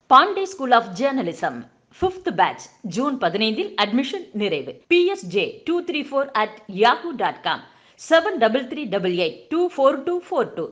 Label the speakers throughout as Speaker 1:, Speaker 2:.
Speaker 1: Pandey school of journalism fifth batch June பதினைந்தில் admission நிறைவு PSJ two three four at Yahoo dot com seven double three double eight two four two four two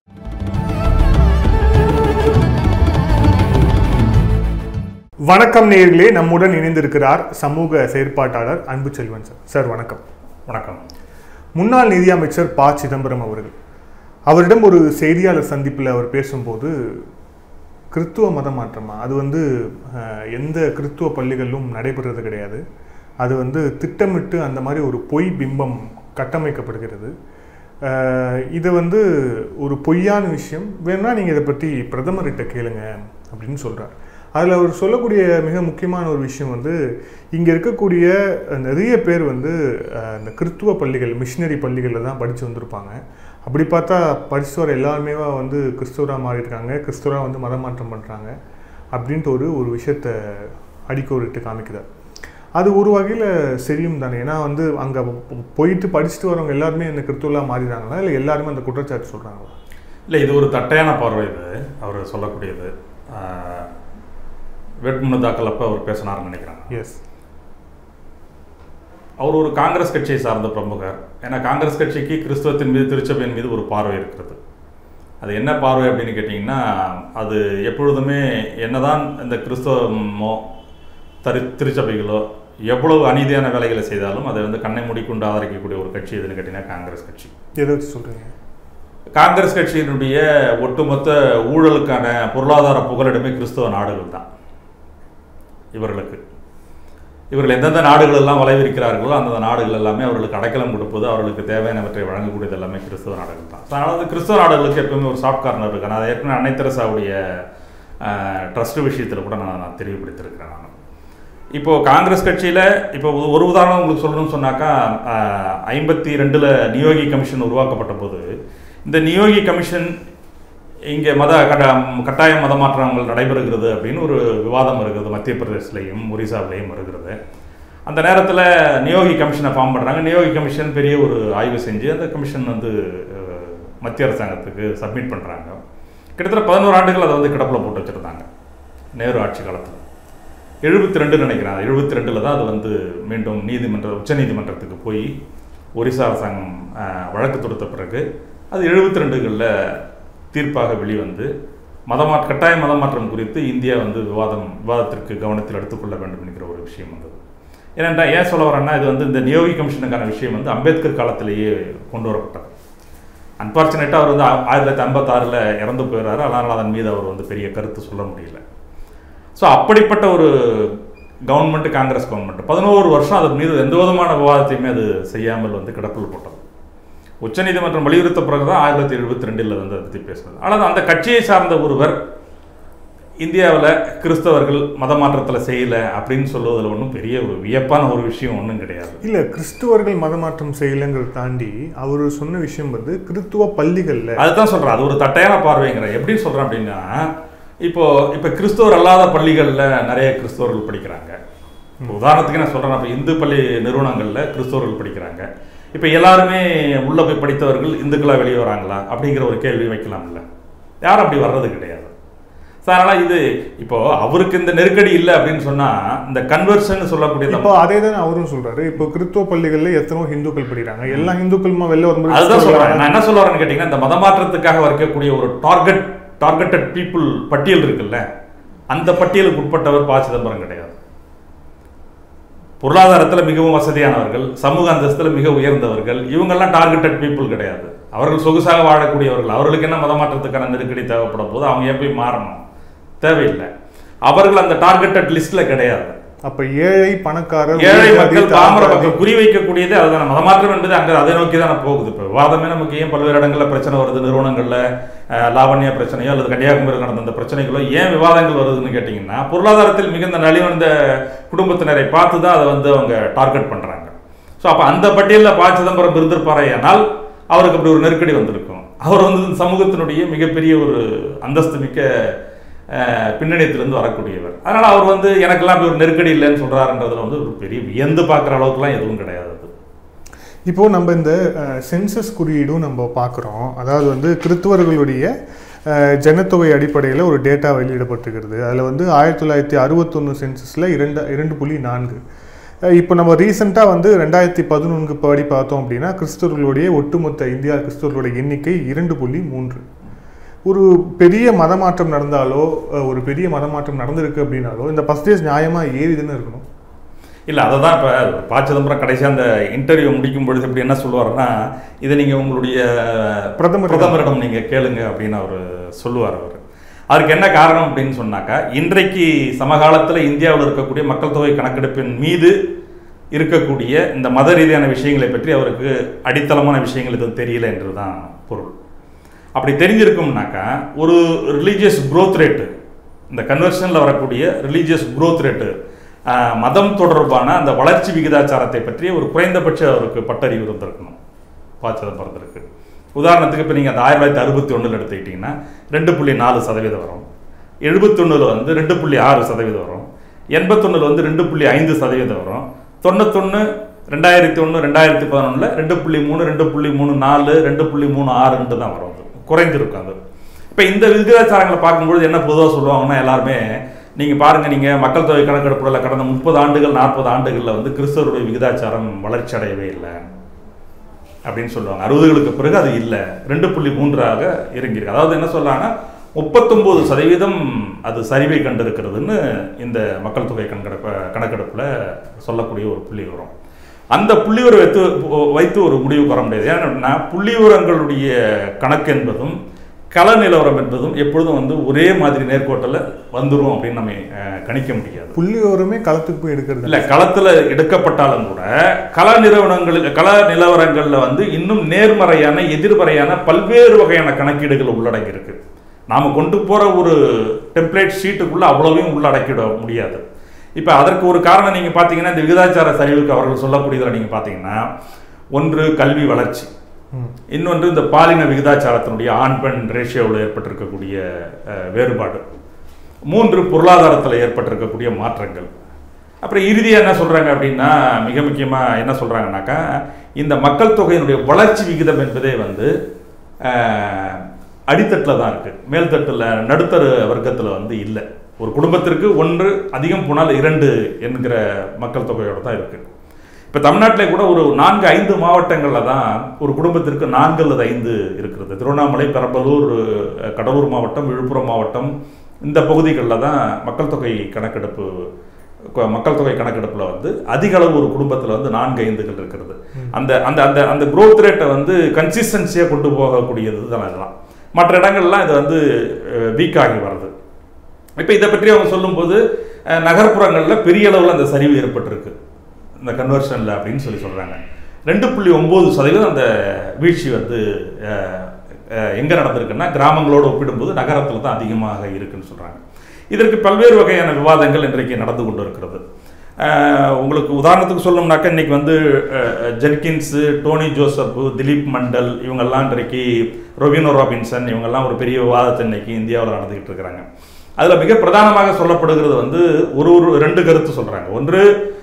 Speaker 2: வணக்கம் நேயர்களே நம்முடன் இணைந்திருக்கிறார் சமூக செயற்பாட்டாளர் அன்பு செல்வன் சார் சார் வணக்கம்
Speaker 3: வணக்கம்
Speaker 2: முன்னாள் நிதியமைச்சர் ப சிதம்பரம் அவர்கள் அவரிடம் ஒரு செய்தியாளர் சந்திப்பில் அவர் பேசும்போது கிறித்துவ மத மாற்றமா அது வந்து அஹ், எந்த கிறித்துவ பள்ளிகளிலும் நடைபெறது கிடையாது அது வந்து திட்டமிட்டு அந்த மாதிரி ஒரு பொய் பிம்பம் கட்டமைக்கப்படுகிறது அஹ், இது வந்து ஒரு பொய்யான விஷயம் வேணா நீங்கள் இதை பற்றி பிரதமர்கிட்ட கேளுங்க அப்படின்னு சொல்கிறார் அதில் அவர் சொல்லக்கூடிய மிக முக்கியமான ஒரு விஷயம் வந்து இங்கே இருக்கக்கூடிய நிறைய பேர் வந்து அஹ், இந்த கிறித்துவ பள்ளிகள் மிஷினரி பள்ளிகளில் தான் படித்து வந்திருப்பாங்க அப்படி பார்த்தா படிச்சு வர எல்லாருமே வந்து கிறிஸ்துவராக மாறியிருக்காங்க கிறிஸ்துவராக வந்து மதம் மாற்றம் பண்ணுறாங்க அப்படின்ட்டு ஒரு ஒரு விஷயத்தை அடிக்கோரிட்டு காமிக்கிறார் அது ஒரு வகையில் சரியும் தானே ஏன்னா வந்து அங்கே போயிட்டு படிச்சுட்டு வரவங்க எல்லாருமே இந்த கிறிஸ்துவலாக மாறிடுறாங்களா இல்லை எல்லாருமே அந்த குற்றச்சாட்டு சொல்கிறாங்களா
Speaker 3: இல்லை இது ஒரு தட்டையான பார்வை இது அவர் சொல்லக்கூடியது ஆஹ், வேட்புமனு தாக்கல் அப்போ அவர் பேசினார்னு நினைக்கிறேன்
Speaker 2: எஸ்
Speaker 3: அவர் ஒரு காங்கிரஸ் கட்சியை சார்ந்த பிரமுகர் ஏன்னா காங்கிரஸ் கட்சிக்கு கிறிஸ்துவத்தின் மீது திருச்சபையின் மீது ஒரு பார்வை இருக்கிறது அது என்ன பார்வை அப்படின்னு கேட்டிங்கன்னா அது எப்பொழுதுமே என்னதான் இந்த கிறிஸ்தவமோ தரி திருச்சபைகளோ எவ்வளவு அநீதியான வேலைகளை செய்தாலும் அதை வந்து கண்ணை மூடிக்கொண்டு ஆதரிக்கக்கூடிய ஒரு கட்சி எதுன்னு கேட்டிங்கன்னா காங்கிரஸ் கட்சி
Speaker 2: எதை வச்சு சொல்கிறீங்க
Speaker 3: காங்கிரஸ் கட்சியினுடைய ஒட்டுமொத்த ஊழலுக்கான பொருளாதார புகலிடமே கிறிஸ்தவ நாடுகள் தான் இவர்களுக்கு இவர்கள் எந்தெந்த நாடுகள் எல்லாம் வளைவிருக்கிறார்களோ அந்தந்த நாடுகள் எல்லாமே அவர்களுக்கு அடைக்கலம் கொடுப்பது அவர்களுக்கு தேவையானவற்றை வழங்கக்கூடியது எல்லாமே கிறிஸ்தவ நாடுகள் தான் ஸோ அதனால வந்து கிறிஸ்தவ நாடுகளுக்கு எப்பவுமே ஒரு சாஃப்ட் கார்னர் இருக்கு நான் அதை ஏற்கனவே அன்னை தெரசாவுடைய ட்ரஸ்ட் விஷயத்தில் கூட நான் நான் தெளிவுபடுத்தியிருக்கிறேன் நான் இப்போ காங்கிரஸ் கட்சியில் இப்போ ஒரு- ஒரு உதாரணம் உங்களுக்கு சொல்லணும்னு சொன்னாக்கா ஐம்பத்தி ரெண்டில் நியோகி கமிஷன் உருவாக்கப்பட்ட போது இந்த நியோகி கமிஷன் இங்கே மத கட கட்டாய மத மாற்றங்கள் நடைபெறுகிறது அப்படின்னு ஒரு விவாதம் இருக்கிறது மத்திய பிரதேசலையும் ஒரிசாவிலையும் வருகிறது அந்த நேரத்தில் நியோகி கமிஷனை ஃபார்ம் பண்ணுறாங்க நியோகி கமிஷன் பெரிய ஒரு ஆய்வு செஞ்சு அந்த கமிஷன் வந்து அஹ், மத்திய அரசாங்கத்துக்கு சப்மிட் பண்ணுறாங்க கிட்டத்தட்ட பதினோரு ஆண்டுகள் அதை வந்து கிடப்பில் போட்டு வச்சுருந்தாங்க நேரு ஆட்சி காலத்தில் எழுபத்தி ரெண்டு நினைக்கிறேன் எழுபத்தி ரெண்டில் தான் அது வந்து மீண்டும் நீதிமன்ற உச்சநீதிமன்றத்துக்கு போய் ஒரிசா அரசாங்கம் அஹ், வழக்கு தொடுத்த பிறகு அது எழுபத்தி ரெண்டுகளில் தீர்ப்பாக வெளிவந்து மதமா கட்டாய மதம் மாற்றம் குறித்து இந்தியா வந்து விவாதம் விவாதத்திற்கு கவனத்தில் எடுத்துக்கொள்ள வேண்டும் என்கிற ஒரு விஷயம் வந்தது ஏனென்றா ஏன் சொல்ல வரேன்னா இது வந்து இந்த நியோகி கமிஷனுக்கான விஷயம் வந்து அம்பேத்கர் காலத்திலேயே கொண்டு வரப்பட்டது அன்பார்ச்சுனேட்டாக அவர் வந்து ஆ- ஆயிரத்தி தொள்ளாயிரத்தி ஐம்பத்தாறில் இறந்து போயிடுறாரு அதனால் அதன் மீது அவர் வந்து பெரிய கருத்து சொல்ல முடியல ஸோ அப்படிப்பட்ட ஒரு கவர்மெண்ட் காங்கிரஸ் கவர்மெண்ட் பதினோரு வருஷம் அதன் மீது எந்த விதமான விவாதத்தையுமே அது செய்யாமல் வந்து கிடப்பில் போட்டது உச்சநீதிமன்றம் வலியுறுத்த பிறகு தான் ஆயிரத்தி தொள்ளாயிரத்தி எழுபத்தி ரெண்டில் வந்து அதை பற்றி பேசுனது ஆனால் அந்த கட்சியை சார்ந்த ஒருவர் இந்தியாவில் கிறிஸ்தவர்கள் மத மாற்றத்தில் செய்யலை அப்படின்னு சொல்லுவதில் ஒன்றும் பெரிய ஒரு வியப்பான ஒரு விஷயம் ஒன்றும் கிடையாது
Speaker 2: இல்லை கிறிஸ்துவர்கள் மதமாற்றம் செய்யலைங்கிறத தாண்டி அவர் சொன்ன விஷயம் வந்து கிறித்துவ பள்ளிகளில்
Speaker 3: அதுதான் சொல்றேன் அது ஒரு தட்டையான பார்வைங்கிற எப்படி சொல்றேன் அப்படின்னா இப்போ இப்போ கிறிஸ்தவர் அல்லாத பள்ளிகளில் நிறைய கிறிஸ்தவர்கள் படிக்கிறாங்க இப்போ உதாரணத்துக்கு நான் சொல்றேன் இப்போ இந்து பள்ளி நிறுவனங்களில் கிறிஸ்தவர்கள் படிக்கிறாங்க இப்போ எல்லாருமே உள்ள போய் படித்தவர்கள் இந்துக்களா வெளியே வராங்களா அப்படிங்கிற ஒரு கேள்வி வைக்கலாம்ல யாரும் அப்படி வர்றது கிடையாது ஸோ அதனால இது இப்போ அவருக்கு இந்த நெருக்கடி இல்லை அப்படின்னு சொன்னா இந்த கன்வர்ஷன் சொல்லக்கூடிய இந்த
Speaker 2: இப்போ அதே தான் அவரும் சொல்றாரு இப்போ கிறித்துவ பள்ளிகளில் எத்தனோ ஹிந்துக்கள் படிக்கிறாங்க எல்லா ஹிந்துக்களுமா வெளில வரும்போது
Speaker 3: அதுதான்
Speaker 2: கிறிஸ்தவர்கள்
Speaker 3: சொல்றேன் நான் என்ன சொல்ல வரேன்னு கேட்டீங்கன்னா இந்த மதமாற்றத்துக்காக வைக்கக்கூடிய ஒரு டார்கெட் டார்கெட்டட் பீப்புள் பட்டியல் இருக்குல்ல அந்த பட்டியலுக்கு உட்பட்டவர் ப சிதம்பரம் கிடையாது பொருளாதாரத்தில் மிகவும் வசதியானவர்கள் சமூக அந்தஸ்தில் மிக உயர்ந்தவர்கள் இவங்கெல்லாம் டார்கெட்டட் பீப்புள் கிடையாது அவர்கள் சொகுசாக வாழக்கூடியவர்கள் அவர்களுக்கு என்ன மதமாற்றத்துக்கான நெருக்கடி தேவைப்படும் போது அவங்க ஏன் போய் மாறணும் தேவையில்லை அவர்கள் அந்த டார்கெட்டட் லிஸ்ட்ல கிடையாது
Speaker 2: அப்ப ஏழை பணக்காரர்
Speaker 3: ஏழை
Speaker 2: உயர்ஜாதி,
Speaker 3: மக்கள் பாமர
Speaker 2: தாழ்ஜாதி,
Speaker 3: மக்கள் குறி வைக்கக்கூடியது அதுதான் மதமாற்றம் என்பது அங்கே அதை நோக்கி தானே போகுது இப்போ விவாதமே நமக்கு ஏன் பல்வேறு இடங்களில் பிரச்சனை வருது நிறுவனங்களில் அஹ், லாவண்யா பிரச்சனையோ அல்லது கன்னியாகுமரியில் நடந்த அந்த பிரச்சனைகளோ ஏன் விவாதங்கள் வருதுன்னு கேட்டிங்கன்னா பொருளாதாரத்தில் மிகுந்த நலிவடைந்த குடும்பத்தினரை பார்த்து தான் அதை வந்து அவங்க டார்கெட் பண்ணுறாங்க ஸோ அப்போ அந்த பட்டியலில் ப சிதம்பரம் இருந்திருப்பாரேயானால் அவருக்கு அப்படி ஒரு நெருக்கடி வந்திருக்கும் அவர் வந்து இந்த சமூகத்தினுடைய மிகப்பெரிய ஒரு அந்தஸ்து மிக்க அஹ், பின்னணியத்திலிருந்து வரக்கூடியவர் அதனால் அவர் வந்து எனக்கெல்லாம் அப்படி ஒரு நெருக்கடி இல்லைன்னு சொல்கிறாருன்றதுல வந்து ஒரு பெரிய வியந்து பார்க்குற அளவுக்குலாம் எதுவும் கிடையாது அது.
Speaker 2: இப்போ நம்ம இந்த சென்சஸ் குறியீடும் நம்ம பார்க்குறோம் அதாவது வந்து கிறித்துவர்களுடைய அஹ், ஜனத்தொகை அடிப்படையில் ஒரு டேட்டா வெளியிடப்பட்டிருக்கிறது அதில் வந்து ஆயிரத்தி தொள்ளாயிரத்தி அறுபத்தொன்று சென்சஸில் இரண்டு இரண்டு புள்ளி நான்கு அஹ், இப்போ நம்ம ரீசெண்டாக வந்து ரெண்டாயிரத்தி பதினொன்று படி பார்த்தோம் அப்படின்னா கிறிஸ்தவர்களுடைய ஒட்டுமொத்த இந்தியா கிறிஸ்தவர்களுடைய எண்ணிக்கை இரண்டு புள்ளி மூன்று ஒரு பெரிய மதமாற்றம் நடந்தாலோ அஹ், ஒரு பெரிய மதமாற்றம் நடந்திருக்கு அப்படின்னாலோ இந்த பர்சன்டேஜ் நியாயமாக ஏறிதுன்னு இருக்கணும்
Speaker 3: இல்லை அதை தான் இப்போ ப சிதம்பரம் கடைசியாக அந்த இன்டர்வியூ முடிக்கும் பொழுது இப்படி என்ன சொல்லுவாருன்னா இதை நீங்கள் உங்களுடைய
Speaker 2: பிரதமர்
Speaker 3: பிரதமரிடம் நீங்கள் கேளுங்க அப்படின்னு அவர் சொல்லுவார் அவர் அதுக்கு என்ன காரணம் அப்படின்னு சொன்னாக்கா இன்றைக்கு சமகாலத்தில் இந்தியாவில் இருக்கக்கூடிய மக்கள் தொகை கணக்கெடுப்பின் மீது இருக்கக்கூடிய இந்த மத ரீதியான விஷயங்களை பற்றி அவருக்கு அடித்தளமான விஷயங்கள் எதுவும் தெரியல என்று தான் பொருள் அப்படி தெரிஞ்சிருக்கும்னாக்கா ஒரு ரிலீஜியஸ் growth ரேட்டு இந்த கன்வர்ஷனில் வரக்கூடிய ரிலீஜியஸ் growth ரேட்டு மதம் தொடர்பான அந்த வளர்ச்சி விகிதாச்சாரத்தை பற்றி ஒரு குறைந்தபட்ச அவருக்கு பட்டறிவு இருந்திருக்கணும் பாச்சதம் பிறந்திருக்கு உதாரணத்துக்கு இப்போ நீங்கள் அந்த ஆயிரத்தி தொள்ளாயிரத்தி அறுபத்தி ஒன்றில் எடுத்துக்கிட்டிங்கன்னா ரெண்டு புள்ளி நாலு சதவீதம் வரும் எழுபத்தொன்னில் வந்து ரெண்டு புள்ளி ஆறு சதவீதம் வரும் எண்பத்தொன்னில் வந்து ரெண்டு புள்ளி ஐந்து சதவீதம் வரும் தொண்ணூத்தொன்று ரெண்டாயிரத்தி ஒன்று ரெண்டாயிரத்தி பதினொன்றில் ரெண்டு புள்ளி மூணு ரெண்டு புள்ளி மூணு நாலு ரெண்டு புள்ளி மூணு ஆறுன்ட்டு தான் வரும் அது குறைந்திருக்கும் அது இப்போ இந்த விகிதாச்சாரங்களை பார்க்கும்பொழுது என்ன பொதுவாக சொல்லுவாங்கன்னா எல்லாருமே நீங்கள் பாருங்கள் நீங்கள் மக்கள் தொகை கணக்கெடுப்புல கடந்த முப்பது ஆண்டுகள் நாற்பது ஆண்டுகளில் வந்து கிறிஸ்தவருடைய விகிதாச்சாரம் வளர்ச்சி அடையவே இல்லை அப்படின்னு சொல்லுவாங்க அறுபதுகளுக்கு பிறகு அது இல்லை ரெண்டு புள்ளி மூன்றாக இறங்கியிருக்கு அதாவது என்ன சொல்லலாம்னா முப்பத்தொம்போது சதவீதம் அது சரிவை கண்டிருக்கிறதுன்னு இந்த மக்கள் தொகை கணக்கெடுப்ப கணக்கெடுப்பில் சொல்லக்கூடிய ஒரு புள்ளி வரும் அந்த புள்ளிவிவரம் வைத்து வைத்து ஒரு முடிவுக்கு வர முடியாது ஏன்னா புள்ளிவிவரங்களுடைய கணக்கு என்பதும் கள நிலவரம் என்பதும் எப்பொழுதும் வந்து ஒரே மாதிரி நேர்கோட்டில் வந்துடும் அப்படின்னு நம்ம அஹ், கணிக்க முடியாது
Speaker 2: புள்ளி விவரமே களத்துக்கு போய் எடுக்கிறது
Speaker 3: இல்ல களத்துல எடுக்கப்பட்டாலும் கூட கள நிறுவனங்களில் கள நிலவரங்கள்ல வந்து இன்னும் நேர்மறையான எதிர்மறையான பல்வேறு வகையான கணக்கீடுகள் உள்ளடங்கி இருக்கு நாம கொண்டு போற ஒரு டெம்ப்ளேட் ஷீட்டுக்குள்ள அவ்வளவையும் உள்ளடக்கிட முடியாது இப்ப அதற்கு ஒரு காரணம் நீங்க பாத்தீங்கன்னா இந்த விகிதாச்சார சரிவுக்கு அவர்கள் சொல்லக்கூடியதுல நீங்க பாத்தீங்கன்னா ஒன்று கல்வி வளர்ச்சி
Speaker 2: ம்.
Speaker 3: இன்னொன்று இந்த பாலின விகிதாச்சாரத்தினுடைய ஆண் பெண் ரேஷியோவில் ஏற்பட்டிருக்கக்கூடிய அஹ், வேறுபாடு மூன்று பொருளாதாரத்தில் ஏற்பட்டிருக்கக்கூடிய மாற்றங்கள் அப்புறம் இறுதியாக என்ன சொல்கிறாங்க அப்படின்னா மிக முக்கியமாக என்ன சொல்கிறாங்கனாக்கா இந்த மக்கள் தொகையினுடைய வளர்ச்சி விகிதம் என்பதே வந்து அடித்தட்டில் தான் இருக்குது மேல்தட்டில் நடுத்தர வர்க்கத்தில் வந்து இல்லை ஒரு குடும்பத்திற்கு ஒன்று அதிகம் போனால் இரண்டு என்கிற மக்கள் தொகையோடு தான் இருக்குது இப்போ தமிழ்நாட்டிலே கூட ஒரு நான்கு ஐந்து மாவட்டங்களில் தான் ஒரு குடும்பத்திற்கு நான்கு அல்லது ஐந்து இருக்கிறது திருவண்ணாமலை பெரம்பலூர் அஹ், கடலூர் மாவட்டம் விழுப்புரம் மாவட்டம் இந்த பகுதிகளில் தான் மக்கள் தொகை கணக்கெடுப்பு கொ- மக்கள் தொகை கணக்கெடுப்பில் வந்து அதிக அளவு ஒரு குடும்பத்தில் வந்து நான்கு ஐந்துகள் இருக்கிறது அந்த அந்த அந்த அந்த growth ரேட்டை வந்து கன்சிஸ்டன்சியாக கொண்டு போகக்கூடியது தான் இதெல்லாம் மற்ற இடங்கள்லாம் இது வந்து வீக் ஆகி வருது இப்போ இதை பற்றி அவங்க சொல்லும்போது அஹ், நகர்ப்புறங்களில் பெரிய அளவில் அந்த சரிவு ஏற்பட்டிருக்கு இந்த கன்வர்ஷனில் அப்படின்னு சொல்லி சொல்கிறாங்க ரெண்டு புள்ளி ஒம்பது சதவீதம் அந்த வீழ்ச்சி வந்து எங்கே நடந்திருக்குன்னா கிராமங்களோடு ஒப்பிடும்போது நகரத்தில் தான் அதிகமாக இருக்குன்னு சொல்கிறாங்க இதற்கு பல்வேறு வகையான விவாதங்கள் இன்றைக்கு நடந்து கொண்டு இருக்கிறது அஹ், உங்களுக்கு உதாரணத்துக்கு சொல்லணும்னாக்கா இன்னைக்கு வந்து அஹ், Jenkins Tony Joseph Dilip Mandal இவங்கெல்லாம் இன்றைக்கு ரொவினோ ராபின்சன் இவங்கெல்லாம் ஒரு பெரிய விவாதத்தை இன்னைக்கு இந்தியாவில் நடந்துக்கிட்டு இருக்கிறாங்க அதில் மிக பிரதானமாக சொல்லப்படுகிறது வந்து ஒரு ஒரு ரெண்டு கருத்து சொல்கிறாங்க ஒன்று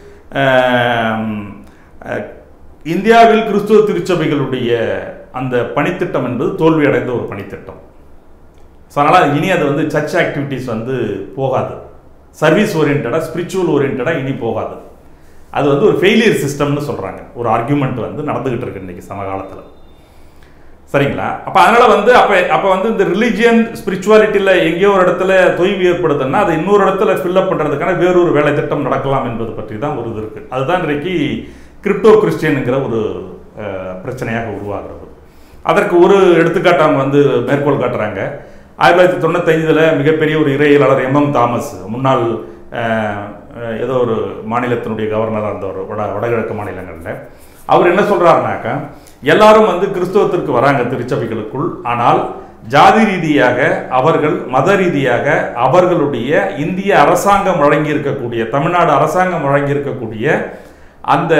Speaker 3: ஆம், அஹ், இந்தியாவில் கிறிஸ்துவ திருச்சபைகளுடைய அந்த பணித்திட்டம் என்பது தோல்வி அடைந்த ஒரு பணித்திட்டம் ஸோ அதனால் இனி அது வந்து சர்ச் ஆக்டிவிட்டீஸ் வந்து போகாது சர்வீஸ் ஓரியன்டாக ஸ்பிரிச்சுவல் ஓரியன்டாக இனி போகாது அது வந்து ஒரு ஃபெயிலியர் சிஸ்டம்னு சொல்கிறாங்க ஒரு ஆர்கியூமெண்ட் வந்து நடந்துகிட்டு இருக்கு இன்னைக்கு சமகாலத்தில் சரிங்களா அப்போ அதனால் வந்து அப்போ அப்போ வந்து இந்த ரிலிஜியன் ஸ்பிரிச்சுவாலிட்டியில் எங்கேயோ ஒரு இடத்துல தொய்வு ஏற்படுதுன்னா அதை இன்னொரு இடத்துல ஃபில்லப் பண்ணுறதுக்கான வேறொரு வேலை திட்டம் நடக்கலாம் என்பது பற்றி தான் ஒரு இது இருக்குது அதுதான் இன்றைக்கு கிரிப்டோ கிறிஸ்டியனுங்கிற ஒரு அஹ், பிரச்சனையாக உருவாகிறது அதற்கு ஒரு எடுத்துக்காட்டு அவங்க வந்து மேற்கோள் காட்டுறாங்க ஆயிரத்தி தொள்ளாயிரத்தி தொண்ணூத்தைந்தில் மிகப்பெரிய ஒரு இறையியலாளர் எம்எம் தாமஸ் முன்னாள் அஹ், அஹ், ஏதோ ஒரு மாநிலத்தினுடைய கவர்னராக இருந்தவர் வட வடகிழக்கு மாநிலங்களில் அவர் என்ன சொல்றாருனாக்கா எல்லாரும் வந்து கிறிஸ்தவத்திற்கு வராங்க திருச்சபைகளுக்குள் ஆனால் ஜாதி ரீதியாக அவர்கள் மத ரீதியாக அவர்களுடைய இந்திய அரசாங்கம் வழங்கி இருக்கக்கூடிய தமிழ்நாடு அரசாங்கம் வழங்கி இருக்கக்கூடிய அந்த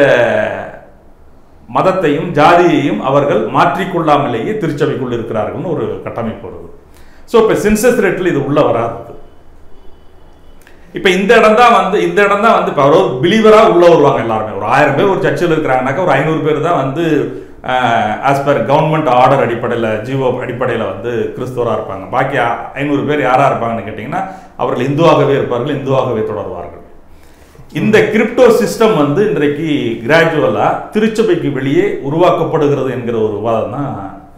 Speaker 3: மதத்தையும் ஜாதியையும் அவர்கள் மாற்றிக்கொள்ளாமலேயே திருச்சபைக்குள் இருக்கிறார்கள்னு ஒரு கட்டமைப்பு வருது ஸோ இப்போ சென்சஸ் ரேட்டில் இது உள்ள வராது இப்போ இந்த இடம் தான் வந்து இந்த இடம் தான் வந்து இப்போ ஒரு பிலீவராக உள்ள வருவாங்க எல்லாருமே ஒரு ஆயிரம் பேர் ஒரு சர்ச்சில் இருக்கிறாங்கனாக்கா ஒரு ஐநூறு பேர் தான் வந்து ஆஸ் பர் கவர்மெண்ட் ஆர்டர் அடிப்படையில் ஜீவோ அடிப்படையில் வந்து கிறிஸ்துவராக இருப்பாங்க பாக்கி ஐநூறு பேர் யாராக இருப்பாங்கன்னு கேட்டிங்கன்னா அவர்கள் இந்துவாகவே இருப்பார்கள் இந்துவாகவே தொடர்வார்கள் இந்த கிரிப்டோ சிஸ்டம் வந்து இன்றைக்கு கிராஜுவலாக திருச்சபைக்கு வெளியே உருவாக்கப்படுகிறது என்கிற ஒரு விவாதம் தான்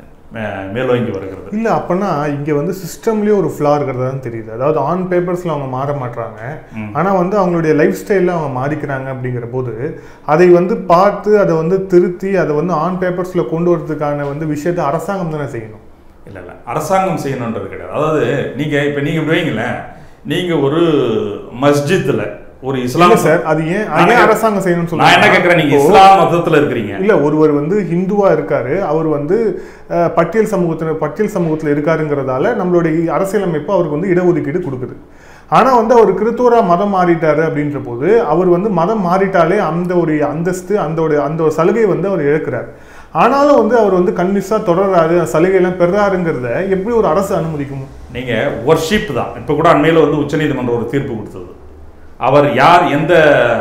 Speaker 3: மே- மேலோங்கி வருகிறது
Speaker 2: இல்ல அப்பனா இங்க வந்து சிஸ்டம்லயே ஒரு ஃப்ளா இருக்கிறதா தான் தெரியுது அதாவது ஆன் பேப்பர்ஸ்ல அவங்க மாற மாட்றாங்க ஆனா வந்து அவங்களுடைய லைஃப் ஸ்டைல்ல அவங்க மாறிக்கிறாங்க அப்படிங்கிற போது அதை வந்து பார்த்து அதை வந்து திருத்தி அதை வந்து ஆன் பேப்பர்ஸ்ல கொண்டு வரதுக்கான வந்து விஷயத்தை அரசாங்கம் தானே செய்யணும்
Speaker 3: இல்லை இல்லை அரசாங்கம் செய்யணுன்றது கிடையாது அதாவது நீங்கள் இப்போ நீங்கள் இப்படி வைங்களேன் நீங்கள் ஒரு மஸ்ஜித்தில் ஒரு
Speaker 2: இல்ல
Speaker 3: இஸ்லாம்
Speaker 2: சார் அது ஏன் அது
Speaker 3: நான்
Speaker 2: ஏன்
Speaker 3: என்ன-
Speaker 2: அரசாங்கம் செய்யணும்னு
Speaker 3: நான் என்ன கேட்குறேன் நீங்கள் இஸ்லாம் மதத்தில் இருக்கிறீங்க
Speaker 2: இல்ல ஒருவர் வந்து ஹிந்துவா இருக்காரு அவர் வந்து அஹ், பட்டியல் சமூகத்தினர் பட்டியல் சமூகத்துல இருக்காருங்கிறதால நம்மளுடைய அரசியலமைப்பு அவருக்கு வந்து இடஒதுக்கீடு கொடுக்குது ஆனா வந்து அவர் கிறிஸ்துவரா மதம் மாறிட்டாரு அப்படின்ற போது அவர் வந்து மதம் மாறிட்டாலே அந்த ஒரு அந்தஸ்து அந்த ஒரு அந்த ஒரு சலுகை வந்து அவர் இழக்கிறார் ஆனாலும் வந்து அவர் வந்து கன்வின்ஸா தொடர்றாரு சலுகை எல்லாம் பெறாருங்கிறத எப்படி ஒரு அரசு அனுமதிக்கும்
Speaker 3: நீங்கள் ஒர்ஷிப் தான் இப்போ கூட அண்மையில் வந்து உச்சநீதிமன்றம் ஒரு தீர்ப்பு கொடுத்தது அவர் யார் எந்த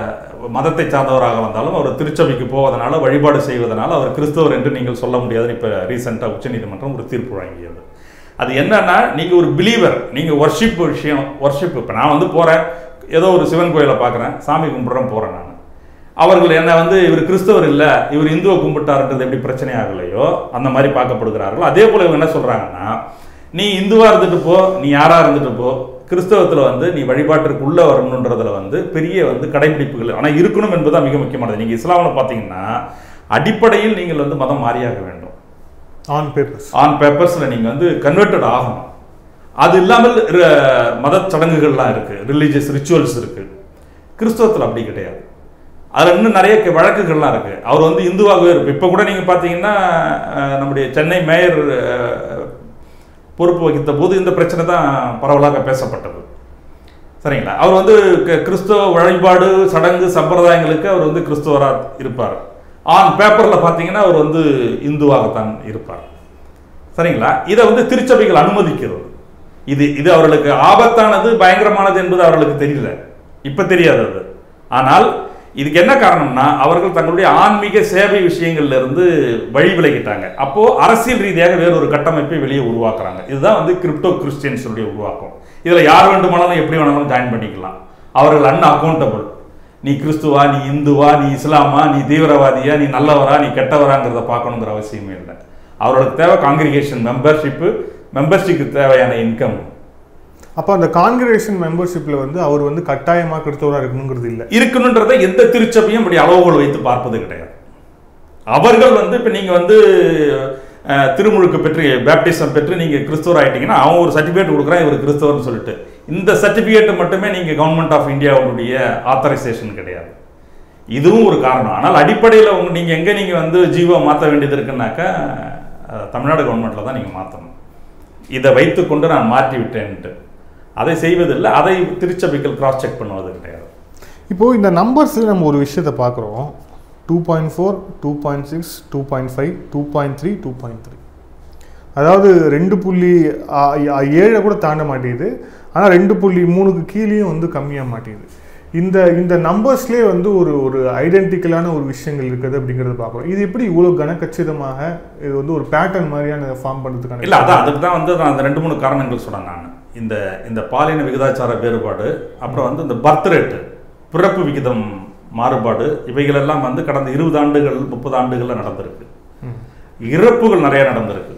Speaker 3: மதத்தை சார்ந்தவராக வந்தாலும் அவர் திருச்சபைக்கு போவதனால வழிபாடு செய்வதனால அவர் கிறிஸ்தவர் என்று நீங்கள் சொல்ல முடியாதுன்னு இப்போ ரீசெண்டாக உச்சநீதிமன்றம் ஒரு தீர்ப்பு வழங்கியது அது என்னன்னா நீங்கள் ஒரு பிலீவர் நீங்கள் ஒர்ஷிப் விஷயம் ஒர்ஷிப் இப்போ நான் வந்து போகிறேன் ஏதோ ஒரு சிவன் கோயிலை பார்க்குறேன் சாமி கும்பிட்றேன் போகிறேன் நான் அவர்கள் என்ன வந்து இவர் கிறிஸ்தவர் இல்லை இவர் இந்துவை கும்பிட்டாருன்றது எப்படி பிரச்சனை ஆகலையோ அந்த மாதிரி பார்க்கப்படுகிறார்கள் அதே போல இவங்க என்ன சொல்றாங்கன்னா நீ இந்துவா இருந்துட்டு போ நீ யாரா இருந்துட்டு போ கிறிஸ்தவத்துல வந்து நீ வழிபாட்டிற்கு உள்ள வரணுன்றதுல வந்து பெரிய வந்து கடைபிடிப்புகள் ஆனா இருக்கணும் என்பதுதான் மிக முக்கியமானது நீங்க இஸ்லாமில் பார்த்தீங்கன்னா அடிப்படையில் நீங்கள் வந்து மதம் மாறியாக வேண்டும்
Speaker 2: ஆன் பேப்பர்ஸ்
Speaker 3: ஆன் பேப்பர்ஸில் நீங்கள் வந்து கன்வெர்ட்டட் ஆகணும் அது இல்லாமல் ர- மதச் சடங்குகள்லாம் இருக்கு ரிலீஜியஸ் ரிச்சுவல்ஸ் இருக்கு கிறிஸ்தவத்தில் அப்படி கிடையாது அதில் இன்னும் நிறைய கே- வழக்குகள்லாம் இருக்கு அவர் வந்து இந்துவாகவே இருக்கு இப்போ கூட நீங்கள் பார்த்தீங்கன்னா அஹ், நம்முடைய சென்னை மேயர் அஹ், பொறுப்பு வகித்த போது இந்த பிரச்சனை தான் பரவலாக பேசப்பட்டது சரிங்களா அவர் வந்து க- கிறிஸ்தவ வழிபாடு சடங்கு சம்பிரதாயங்களுக்கு அவர் வந்து கிறிஸ்தவராக இருப்பார் ஆன் பேப்பரில் பார்த்தீங்கன்னா அவர் வந்து இந்துவாகத்தான் இருப்பார் சரிங்களா இதை வந்து திருச்சபைகள் அனுமதிக்கிறது இது இது அவர்களுக்கு ஆபத்தானது பயங்கரமானது என்பது அவர்களுக்கு தெரியல இப்ப தெரியாது அது ஆனால் இதுக்கு என்ன காரணம்னா அவர்கள் தங்களுடைய ஆன்மீக சேவை விஷயங்கள்ல இருந்து வழி விலகிட்டாங்க அப்போ அரசியல் ரீதியாக வேறொரு கட்டமைப்பை வெளியே உருவாக்குறாங்க இதுதான் வந்து கிரிப்டோ கிறிஸ்டியன்ஸுடைய உருவாக்கம் இதுல யார் வேண்டுமானாலும் எப்படி வேணாலும் ஜாயின் பண்ணிக்கலாம் அவர்கள் அன் அக்கௌண்டபிள் நீ கிறிஸ்துவா நீ இந்துவா நீ இஸ்லாமா நீ தீவிரவாதியா நீ நல்லவரா நீ கெட்டவராங்கிறத பார்க்கணுங்கிற அவசியமே இல்லை அவர்களுக்கு தேவை காங்கிரிகேஷன் மெம்பர்ஷிப்பு மெம்பர்ஷிப்க்கு தேவையான இன்கம்
Speaker 2: அப்போ அந்த கான்கிரேஷன் மெம்பர்ஷிப்ல வந்து அவர் வந்து கட்டாயமா கிறிஸ்தவரா இருக்கணுங்கிறது இல்ல
Speaker 3: இருக்கணுன்றதை எந்த திருச்சபையும் இப்படி அளவுகோல் வைத்து பார்ப்பது கிடையாது அவர்கள் வந்து இப்போ நீங்கள் வந்து அஹ், திருமுழுக்கு பெற்று பேப்டிசம் பெற்று நீங்கள் கிறிஸ்தவர் ஆயிட்டீங்கன்னா அவன் ஒரு சர்டிஃபிகேட் கொடுக்குறான் இவர் கிறிஸ்தவர்னு சொல்லிட்டு இந்த சர்டிஃபிகேட் மட்டுமே நீங்கள் கவர்மெண்ட் ஆஃப் இந்தியாவுடைய ஆத்தரைசேஷன் கிடையாது இதுவும் ஒரு காரணம் ஆனால் அடிப்படையில் உங்க நீங்கள் எங்கே நீங்கள் வந்து ஜீவோ மாற்ற வேண்டியது இருக்குன்னாக்கா அஹ், தமிழ்நாடு கவர்மெண்ட்டில் தான் நீங்கள் மாற்றணும் இதை வைத்துக்கொண்டு நான் மாற்றி விட்டேன்ட்டு அதை செய்வதில்லை அதை திருச்சபைகள் கிராஸ் செக் பண்ணுவது கிடையாது
Speaker 2: இப்போ இந்த நம்பர்ஸ் நம்ம ஒரு விஷயத்தை பார்க்குறோம் two point four two point six two point five two point three two point three அதாவது ரெண்டு புள்ளி ஆ- ஆ- ஏழை கூட தாண்ட மாட்டேங்குது ஆனால் ரெண்டு புள்ளி மூணுக்கு கீழேயும் வந்து கம்மியாக மாட்டேங்குது இந்த இந்த நம்பர்ஸ்லேயே வந்து ஒரு ஒரு ஐடென்டிக்கலான ஒரு விஷயங்கள் இருக்குது அப்படிங்கிறத பார்க்குறோம் இது எப்படி இவ்வளோ கனக்கச்சிதமாக இது வந்து ஒரு பேட்டர்ன் மாதிரியான ஃபார்ம் பண்ணுறதுக்கான
Speaker 3: இல்ல அதான் அதுக்கு தான் வந்து நான் அந்த ரெண்டு மூணு காரணங்கள் சொன்னேன் நான் இந்த இந்த பாலின விகிதாச்சார வேறுபாடு அப்புறம் வந்து இந்த பர்த் ரேட்டு பிறப்பு விகிதம் மாறுபாடு இவைகளெல்லாம் வந்து கடந்த இருபது ஆண்டுகள் முப்பது ஆண்டுகள்ல நடந்திருக்கு
Speaker 2: ம்.
Speaker 3: இறப்புகள் நிறைய நடந்திருக்கு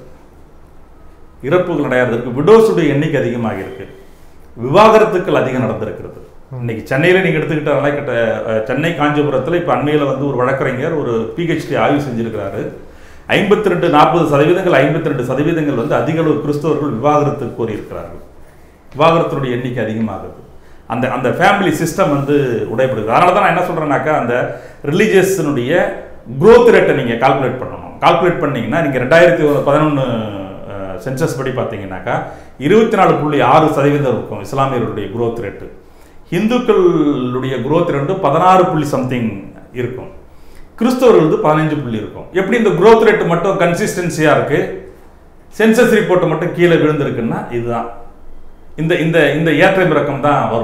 Speaker 3: இறப்புகள் நிறைய நடந்திருக்கு விடோஸுடைய எண்ணிக்கை அதிகமாக இருக்கு விவாகரத்துக்கள் அதிகம் நடந்திருக்கிறது இன்னைக்கு சென்னையில நீங்க எடுத்துக்கிட்டாலே கிட்ட அஹ், சென்னை காஞ்சிபுரத்துல இப்ப அண்மையில வந்து ஒரு வழக்கறிஞர் ஒரு பிஹெச்டி ஆய்வு செஞ்சிருக்கிறாரு ஐம்பத்தி ரெண்டு நாற்பது சதவீதங்கள் ஐம்பத்தி ரெண்டு சதவீதங்கள் வந்து அதிக அளவு கிறிஸ்தவர்கள் விவாகரத்து கோரியிருக்கிறார்கள் விவாகரத்தினுடைய எண்ணிக்கை அதிகமாகுது அந்த அந்த ஃபேமிலி சிஸ்டம் வந்து உடைபடுது அதனால தான் நான் என்ன சொல்றேன்னாக்கா அந்த ரிலீஜியஸினுடைய growth ரேட்டை நீங்கள் கால்குலேட் பண்ணணும் கால்குலேட் பண்ணீங்கன்னா நீங்கள் ரெண்டாயிரத்தி பதினொன்று சென்சஸ் படி பார்த்தீங்கன்னாக்கா இருபத்தி நாலு புள்ளி ஆறு சதவீதம் இருக்கும் இஸ்லாமியர்களுடைய growth ரேட்டு இந்துக்களுடைய growth ரேட்டு பதினாறு புள்ளி சம்திங் இருக்கும் கிறிஸ்தவர்களுக்கு பதினஞ்சு புள்ளி இருக்கும் எப்படி இந்த growth ரேட்டு மட்டும் கன்சிஸ்டன்சியாக இருக்கு சென்சஸ் ரிப்போர்ட் மட்டும் கீழே விழுந்திருக்குன்னா இதுதான் இந்த இந்த இந்த ஏற்ற இறக்கம் தான் வரும்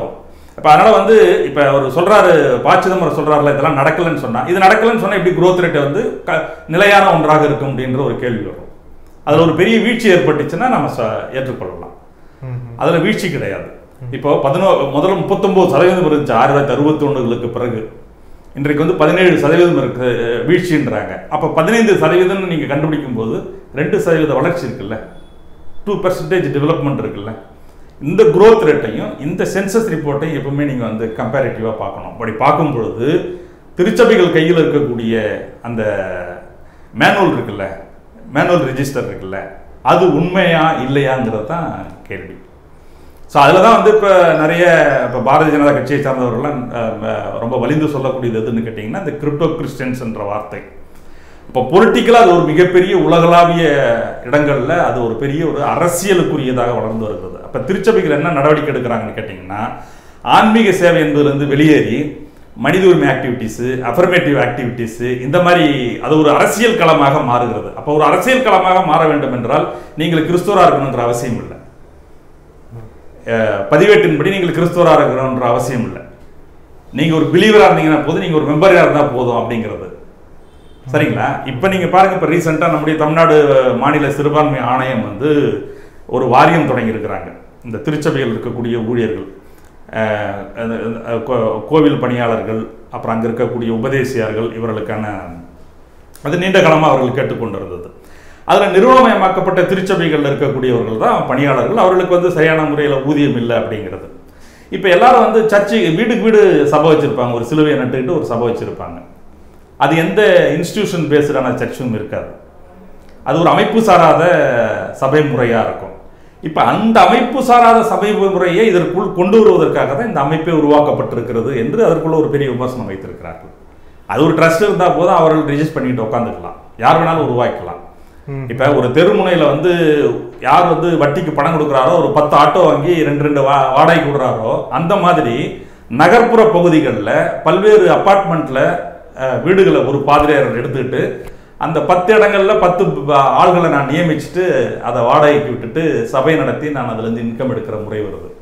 Speaker 3: இப்போ அதனால் வந்து இப்போ அவர் சொல்கிறாரு ப சிதம்பரம் சொல்கிறாருல இதெல்லாம் நடக்கலைன்னு சொன்னால் இது நடக்கலைன்னு சொன்னால் எப்படி growth ரேட் வந்து க நிலையான ஒன்றாக இருக்கும் அப்படின்ற ஒரு கேள்வி வரும் அதில் ஒரு பெரிய வீழ்ச்சி ஏற்பட்டுச்சுன்னா நம்ம ச ஏற்றுக்கொள்ளலாம் அதில் வீழ்ச்சி கிடையாது இப்போ பதினோ முதல்ல முப்பத்தொம்போது சதவீதம் இருந்துச்சு ஆயிரத்தி தொள்ளாயிரத்தி அறுபத்தி ஒன்றுகளுக்கு பிறகு இன்றைக்கு வந்து பதினேழு சதவீதம் இருக்கு அஹ், வீழ்ச்சின்றாங்க அப்போ பதினைந்து சதவீதம்னு நீங்கள் கண்டுபிடிக்கும் போது ரெண்டு சதவீத வளர்ச்சி இருக்குல்ல டூ பர்சன்டேஜ் டெவலப்மெண்ட் இருக்குல்ல இந்த growth ரேட்டையும் இந்த சென்சஸ் ரிப்போர்ட்டையும் எப்பவுமே நீங்கள் வந்து கம்பேரிட்டிவாக பார்க்கணும் அப்படி பார்க்கும் பொழுது திருச்சபைகள் கையில் இருக்கக்கூடிய அந்த மேனுவல் இருக்குல்ல மேனுவல் ரெஜிஸ்டர் இருக்குல்ல அது உண்மையா இல்லையாங்கிறது தான் கேள்வி ஸோ அதில் தான் வந்து இப்போ நிறைய இப்போ பாரதிய ஜனதா கட்சியை சார்ந்தவர்கள்லாம் அஹ், அஹ், ரொம்ப வலிந்து சொல்லக்கூடியது எதுன்னு கேட்டிங்கன்னா இந்த கிரிப்டோ கிறிஸ்டியன்ஸ்ன்ற வார்த்தை இப்போ பொலிட்டிக்கலாக அது ஒரு மிகப்பெரிய உலகளாவிய இடங்களில் அது ஒரு பெரிய ஒரு அரசியலுக்குரியதாக வளர்ந்து வருகிறது அப்போ திருச்சபைகள் என்ன நடவடிக்கை எடுக்கிறாங்கன்னு கேட்டிங்கன்னா ஆன்மீக சேவை என்பதிலிருந்து வெளியேறி மனித உரிமை ஆக்டிவிட்டீஸு அஃபர்மேட்டிவ் ஆக்டிவிட்டீஸு இந்த மாதிரி அது ஒரு அரசியல் களமாக மாறுகிறது அப்போ ஒரு அரசியல் களமாக மாற வேண்டும் என்றால் நீங்கள் கிறிஸ்துவராக இருக்கணுன்ற அவசியம் இல்லை அஹ், பதிவேட்டின்படி நீங்கள் கிறிஸ்துவராக இருக்கணுன்ற அவசியம் இல்லை நீங்கள் ஒரு பிலீவராக இருந்தீங்கன்னா போதும் நீங்கள் ஒரு மெம்பராக இருந்தால் போதும் அப்படிங்கிறது சரிங்களா இப்போ நீங்கள் பாருங்க இப்போ ரீசெண்டாக நம்முடைய தமிழ்நாடு மாநில சிறுபான்மை ஆணையம் வந்து ஒரு வாரியம் தொடங்கியிருக்கிறாங்க இந்த திருச்சபையில் இருக்கக்கூடிய ஊழியர்கள் அஹ், அந்த, அஹ், கோ- கோவில் பணியாளர்கள் அப்புறம் அங்கே இருக்கக்கூடிய உபதேசியார்கள் இவர்களுக்கான அது நீண்ட காலமாக அவர்கள் கேட்டுக்கொண்டு இருந்தது அதில் நிறுவனமயமாக்கப்பட்ட திருச்சபைகளில் இருக்கக்கூடியவர்கள் தான் பணியாளர்கள் அவர்களுக்கு வந்து சரியான முறையில் ஊதியம் இல்லை அப்படிங்கிறது இப்போ எல்லாரும் வந்து சர்ச்சு வீடுக்கு வீடு சபை வச்சுருப்பாங்க ஒரு சிலுவையை நட்டுக்கிட்டு ஒரு சபை வச்சுருப்பாங்க அது எந்த இன்ஸ்டிடியூஷன் பேஸ்டான சர்ச்சும் இருக்காது அது ஒரு அமைப்பு சாராத சபை முறையாக இருக்கும் இப்போ அந்த அமைப்பு சாராத சபை முறையை இதற்குள் கொண்டு வருவதற்காக தான் இந்த அமைப்பே உருவாக்கப்பட்டிருக்கிறது என்று அதற்குள்ள ஒரு பெரிய விமர்சனம் வைத்திருக்கிறார்கள் அது ஒரு ட்ரஸ்ட் இருந்தால் போதும் அவர்கள் ரிஜிஸ்ட் பண்ணிட்டு உட்காந்துக்கலாம் யார் வேணாலும் உருவாக்கலாம் இப்போ ஒரு தெருமுனையில் வந்து யார் வந்து வட்டிக்கு பணம் கொடுக்குறாரோ ஒரு பத்து ஆட்டோ வாங்கி ரெண்டு ரெண்டு வா வாடகை கொடுக்குறாரோ அந்த மாதிரி நகர்ப்புற பகுதிகளில் பல்வேறு அப்பார்ட்மெண்ட்டில் வீடுகளை ஒரு பாதிரியார் எடுத்துக்கிட்டு அந்த பத்து இடங்கள்ல பத்து ப- ஆள்களை நான் நியமிச்சுட்டு அதை வாடகைக்கு விட்டுட்டு சபை நடத்தி நான் அதுலேருந்து இன்கம் எடுக்கிற முறை வருது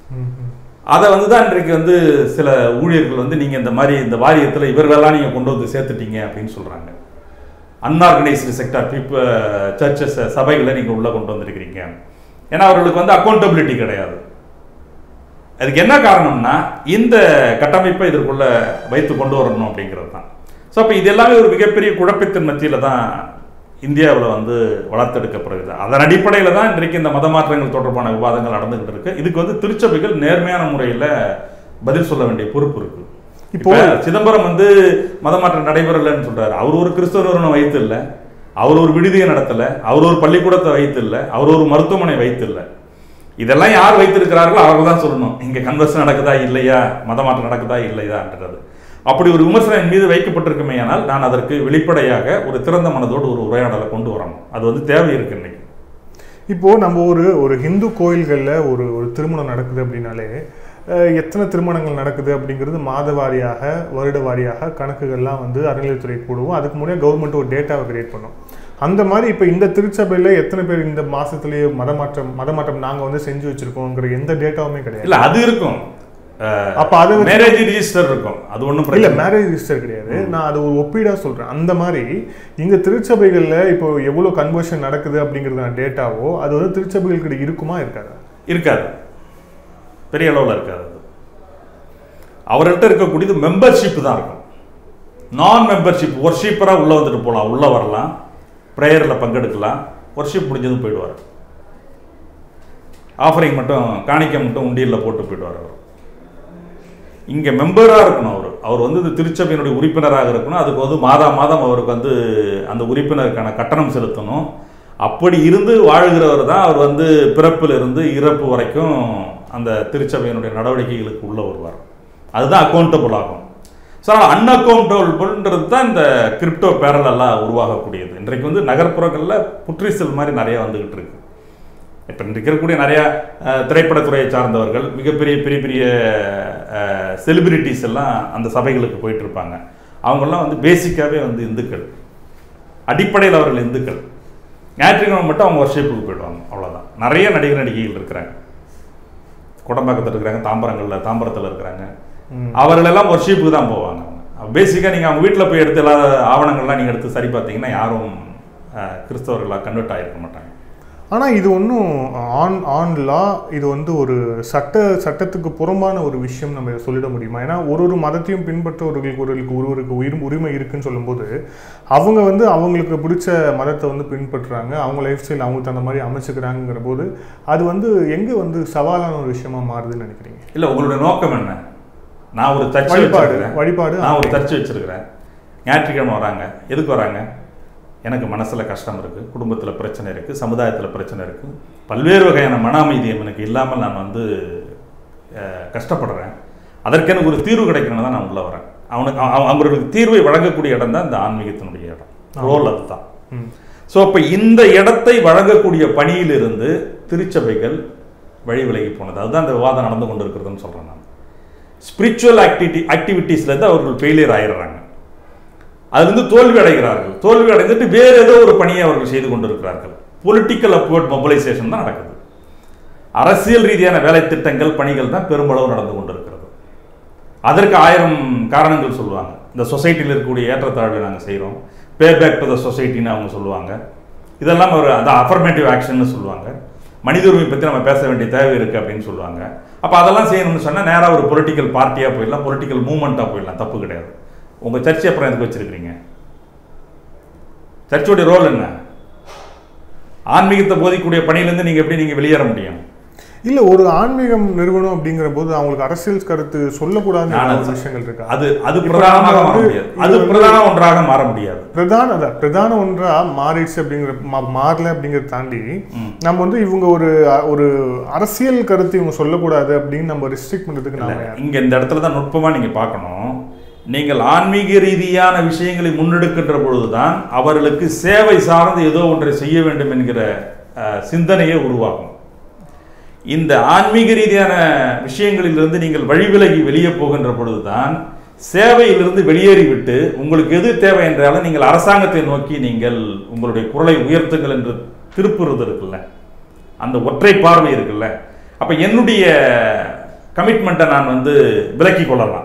Speaker 3: அதை வந்து தான் இன்றைக்கு வந்து சில ஊழியர்கள் வந்து நீங்கள் இந்த மாதிரி இந்த வாரியத்தில் இவர்களெல்லாம் நீங்கள் கொண்டு வந்து சேர்த்துட்டீங்க அப்படின்னு சொல்கிறாங்க அன்ஆர்கனைஸ்டு செக்டார் பீப்புள் சர்ச்சஸ் சபைகளை நீங்கள் உள்ளே கொண்டு வந்திருக்கிறீங்க ஏன்னா அவர்களுக்கு வந்து அக்கௌண்டபிலிட்டி கிடையாது அதுக்கு என்ன காரணம்னா இந்த கட்டமைப்பை இதற்குள்ள வைத்து கொண்டு வரணும் அப்படிங்கிறது தான் ஸோ அப்போ இது எல்லாமே ஒரு மிகப்பெரிய குழப்பத்தின் மத்தியில் தான் இந்தியாவில் வந்து வளர்த்தெடுக்கப்படுகிறது அதன் அடிப்படையில் தான் இன்றைக்கு இந்த மத மாற்றங்கள் தொடர்பான விவாதங்கள் நடந்துகிட்டு இருக்கு இதுக்கு வந்து திருச்சபைகள் நேர்மையான முறையில் பதில் சொல்ல வேண்டிய பொறுப்பு இருக்கு இப்போ
Speaker 2: இப்போ-
Speaker 3: சிதம்பரம் வந்து மதமாற்றம் நடைபெறலைன்னு சொல்றாரு அவர் ஒரு கிறிஸ்தவ நிறுவனம் வைத்து இல்ல அவர் ஒரு விடுதியை நடத்தல அவர் ஒரு பள்ளிக்கூடத்தை வைத்து இல்ல அவர் ஒரு மருத்துவமனை வைத்து இல்ல இதெல்லாம் யார் வைத்திருக்கிறார்களோ அவர்கள் தான் சொல்லணும் இங்க கன்வர்ஷன் நடக்குதா இல்லையா மதமாற்றம் நடக்குதா இல்லையான்றது அப்படி ஒரு விமர்சனம் என் மீது வைக்கப்பட்டிருக்குமே ஆனால் நான் அதற்கு வெளிப்படையாக ஒரு திறந்த மனதோடு ஒரு உரையாடலை கொண்டு வரணும் அது வந்து தேவை இருக்கு இன்னைக்கு
Speaker 2: இப்போ நம்ம ஒரு ஒரு ஹிந்து கோயில்களில் ஒரு ஒரு திருமணம் நடக்குது அப்படின்னாலே அஹ், எத்தனை திருமணங்கள் நடக்குது அப்படிங்கிறது மாத வாரியாக வருட வாரியாக கணக்குகள்லாம் வந்து அறநிலையத்துறை கூடுவோம் அதுக்கு முன்னாடி கவர்மெண்ட் ஒரு டேட்டாவை கிரியேட் பண்ணும் அந்த மாதிரி இப்போ இந்த திருச்சபையில் எத்தனை பேர் இந்த மாசத்துலயே மதமாற்றம் மதமாற்றம் நாங்கள் வந்து செஞ்சு வச்சிருக்கோங்கிற எந்த டேட்டாவுமே கிடையாது
Speaker 3: இல்ல அது இருக்கும்
Speaker 2: அப்ப அதை வச்சு-
Speaker 3: மேரேஜ் ரிஜிஸ்டர் இருக்கும் அது ஒன்றும்
Speaker 2: இல்ல
Speaker 3: பிரச்சனை
Speaker 2: மேரேஜ் ரிஜிஸ்டர் கிடையாது நான் அது ஒரு ஒப்பீடா சொல்றேன் அந்த மாதிரி இந்த திருச்சபைகள்ல இப்போ எவ்வளவு கன்வர்ஷன் நடக்குது அப்படிங்கிறதான டேட்டாவோ அது வந்து திருச்சபைகளுக்கு இருக்குமா இருக்காதா
Speaker 3: இருக்காது பெரிய அளவில் இருக்காது அது அவர்கிட்ட இருக்கக்கூடியது மெம்பர்ஷிப் தான் இருக்கும் நான் மெம்பர்ஷிப் ஒர்ஷிப்பராக உள்ளே வந்துட்டு போகலாம் உள்ளே வரலாம் ப்ரேயரில் பங்கெடுக்கலாம் ஒர்ஷிப் முடிஞ்சதும் போயிடுவார் ஆஃபரிங் மட்டும் காணிக்கை மட்டும் உண்டியலில் போட்டு போயிடுவார் அவர் இங்கே மெம்பராக இருக்கணும் அவர் அவர் வந்து இந்த திருச்சபையினுடைய உறுப்பினராக இருக்கணும் அதுக்கு வந்து மாதா மாதம் அவருக்கு வந்து அந்த உறுப்பினருக்கான கட்டணம் செலுத்தணும் அப்படி இருந்து வாழ்கிறவர் தான் அவர் வந்து பிறப்பில் இருந்து இறப்பு வரைக்கும் அந்த திருச்சபையினுடைய நடவடிக்கைகளுக்கு உள்ள வருவார் அதுதான் அக்கௌண்டபிள் ஆகும் ஸோ அன்அக்கௌண்டபிள்ன்றது தான் இந்த கிரிப்டோ பேரலெல்லாம் உருவாகக்கூடியது இன்றைக்கு வந்து நகர்ப்புறங்களில் புற்றீசல் மாதிரி நிறைய வந்துகிட்டு இருக்கு இப்போ இன்றைக்கு இருக்கக்கூடிய நிறையா அஹ், திரைப்படத்துறையை சார்ந்தவர்கள் மிகப்பெரிய பெரிய பெரிய செலிபிரிட்டிஸ் எல்லாம் அந்த சபைகளுக்கு போயிட்டு இருப்பாங்க அவங்கெல்லாம் வந்து பேசிக்காகவே வந்து இந்துக்கள் அடிப்படையில் அவர்கள் இந்துக்கள் ஞாயிற்றுக்கிழமை மட்டும் அவங்க ஒர்ஷிப்புக்கு போயிடுவாங்க அவ்வளோதான் நிறைய நடிகர் நடிகைகள் இருக்கிறாங்க குடம்பாக்கத்தில் இருக்கிறாங்க தாம்பரங்களில் தாம்பரத்தில் இருக்கிறாங்க அவர்களெல்லாம் ஒர்ஷிப்புக்கு தான் போவாங்க பேசிக்காக நீங்கள் அவங்க வீட்டில் போய் எடுத்து எல்லா ஆவணங்கள்லாம் நீங்கள் எடுத்து சரி பார்த்தீங்கன்னா யாரும் அஹ், கிறிஸ்தவர்களாக கன்வெர்ட் ஆகிருக்க மாட்டாங்க
Speaker 2: ஆனால் இது ஒன்றும் ஆன் ஆன் லா இது வந்து ஒரு சட்ட சட்டத்துக்கு புறம்பான ஒரு விஷயம் நம்ம இதை சொல்லிட முடியுமா ஏன்னா ஒரு ஒரு மதத்தையும் பின்பற்றவர்களுக்கு ஒருவருக்கு ஒருவருக்கு உயிர் உரிமை இருக்குன்னு சொல்லும்போது அவங்க வந்து அவங்களுக்கு பிடிச்ச மதத்தை வந்து பின்பற்றுறாங்க அவங்க லைஃப் ஸ்டைல் அவங்களுக்கு தகுந்த மாதிரி அமைச்சுக்கிறாங்கிற போது அது வந்து எங்கே வந்து சவாலான ஒரு விஷயமா மாறுதுன்னு நினைக்கிறீங்க
Speaker 3: இல்லை உங்களுடைய நோக்கம் என்ன நான் ஒரு சர்ச்சை
Speaker 2: வழிபாடு,
Speaker 3: வச்சிருக்கிறேன்.
Speaker 2: வழிபாடு.
Speaker 3: நான் ஒரு சர்ச்சை வச்சிருக்கிறேன் ஞாயிற்றுக்கிழமை வராங்க எதுக்கு வராங்க எனக்கு மனசில் கஷ்டம் இருக்குது குடும்பத்தில் பிரச்சனை இருக்குது சமுதாயத்தில் பிரச்சனை இருக்குது பல்வேறு வகையான மன அமைதி எனக்கு இல்லாமல் நான் வந்து அஹ், கஷ்டப்படுறேன் அதற்கு எனக்கு ஒரு தீர்வு கிடைக்கணும்னு தான் நான் உள்ளே வரேன் அவனுக்கு அவ- அவங்களுக்கு தீர்வை வழங்கக்கூடிய இடம் தான் இந்த ஆன்மீகத்தினுடைய இடம் ரோல் அதுதான்
Speaker 2: ம்.
Speaker 3: ஸோ அப்போ இந்த இடத்தை வழங்கக்கூடிய பணியிலிருந்து திருச்சபைகள் வழி விலகி போனது அதுதான் இந்த விவாதம் நடந்து கொண்டு இருக்கிறதுன்னு சொல்கிறேன் நான் ஸ்பிரிச்சுவல் ஆக்டிவிட்டி ஆக்டிவிட்டீஸ்லேருந்து அவர்கள் ஃபெயிலியர் ஆயிடுறாங்க அதிலிருந்து தோல்வி அடைகிறார்கள் தோல்வி அடைந்துட்டு வேறு ஏதோ ஒரு பணியை அவர்கள் செய்து கொண்டிருக்கிறார்கள் பொலிட்டிக்கல் அப்வர்ட் மொபிலைசேஷன் தான் நடக்குது அரசியல் ரீதியான வேலை திட்டங்கள் பணிகள் தான் பெரும்பளவு நடந்து கொண்டிருக்கிறது அதற்கு ஆயிரம் காரணங்கள் சொல்லுவாங்க இந்த சொசைட்டியில் இருக்கக்கூடிய ஏற்றத்தாழ்வை நாங்கள் செய்கிறோம் பே பேக் டு த சொசைட்டின்னு அவங்க சொல்லுவாங்க இதெல்லாம் ஒரு அந்த அஃபர்மேட்டிவ் ஆக்ஷன்னு சொல்லுவாங்க மனித உரிமை பற்றி நம்ம பேச வேண்டிய தேவை இருக்குது அப்படின்னு சொல்லுவாங்க அப்போ அதெல்லாம் செய்யணும்னு சொன்னால் நேராக ஒரு பொலிட்டிக்கல் பார்ட்டியாக போயிடலாம் பொலிட்டிக்கல் மூவ்மெண்ட்டாக போயிடலாம் தப்பு கிடையாது உங்கள் சர்ச்சை அப்புறம் எதுக்கு வச்சிருக்கிறீங்க சர்ச்சோடைய ரோல் என்ன ஆன்மீகத்தை போதிக்கக்கூடிய பணியிலேருந்து நீங்கள் எப்படி நீங்கள் வெளியேற முடியும்
Speaker 2: இல்ல ஒரு ஆன்மீகம் நிறுவனம் அப்படிங்கிற போது அவங்களுக்கு அரசியல் கருத்து சொல்லக்கூடாதுன்னு
Speaker 3: நான்
Speaker 2: ஏதாவது
Speaker 3: அது-
Speaker 2: விஷயங்கள் இருக்கா
Speaker 3: அது அது
Speaker 2: இப்ப
Speaker 3: பிரதானமாக
Speaker 2: நம்ம
Speaker 3: மாற
Speaker 2: வந்து
Speaker 3: முடியாது
Speaker 2: இது
Speaker 3: அது
Speaker 2: வந்து-
Speaker 3: பிரதான ஒன்றாக மாற முடியாது
Speaker 2: பிரதான அதான் பிரதான ஒன்றா மாறிடுச்சு அப்படிங்கிற மா- மாறல அப்படிங்கிறத தாண்டி நம்ம வந்து இவங்க ஒரு ஒரு அரசியல் கருத்து இவங்க சொல்லக்கூடாது அப்படின்னு நம்ம ரெஸ்ட்ரிக்ட் பண்றதுக்கு நாம யார்?
Speaker 3: இங்க இந்த இடத்துல தான் நுட்பமா நீங்க பார்க்கணும் நீங்கள் ஆன்மீக ரீதியான விஷயங்களை முன்னெடுக்கின்ற பொழுதுதான் அவர்களுக்கு சேவை சார்ந்து ஏதோ ஒன்றை செய்ய வேண்டும் என்கிற அஹ், சிந்தனையே உருவாகும் இந்த ஆன்மீக ரீதியான விஷயங்களிலிருந்து நீங்கள் வழிவிலகி வெளியே போகின்ற பொழுதுதான் சேவையிலிருந்து வெளியேறிவிட்டு உங்களுக்கு எது தேவை என்றாலும் நீங்கள் அரசாங்கத்தை நோக்கி நீங்கள் உங்களுடைய குரலை உயர்த்துங்கள் என்று திருப்புறது இருக்குல்ல அந்த ஒற்றை பார்வை இருக்குல்ல அப்ப என்னுடைய கமிட்மெண்ட்டை நான் வந்து விலக்கிக் கொள்ளலாம்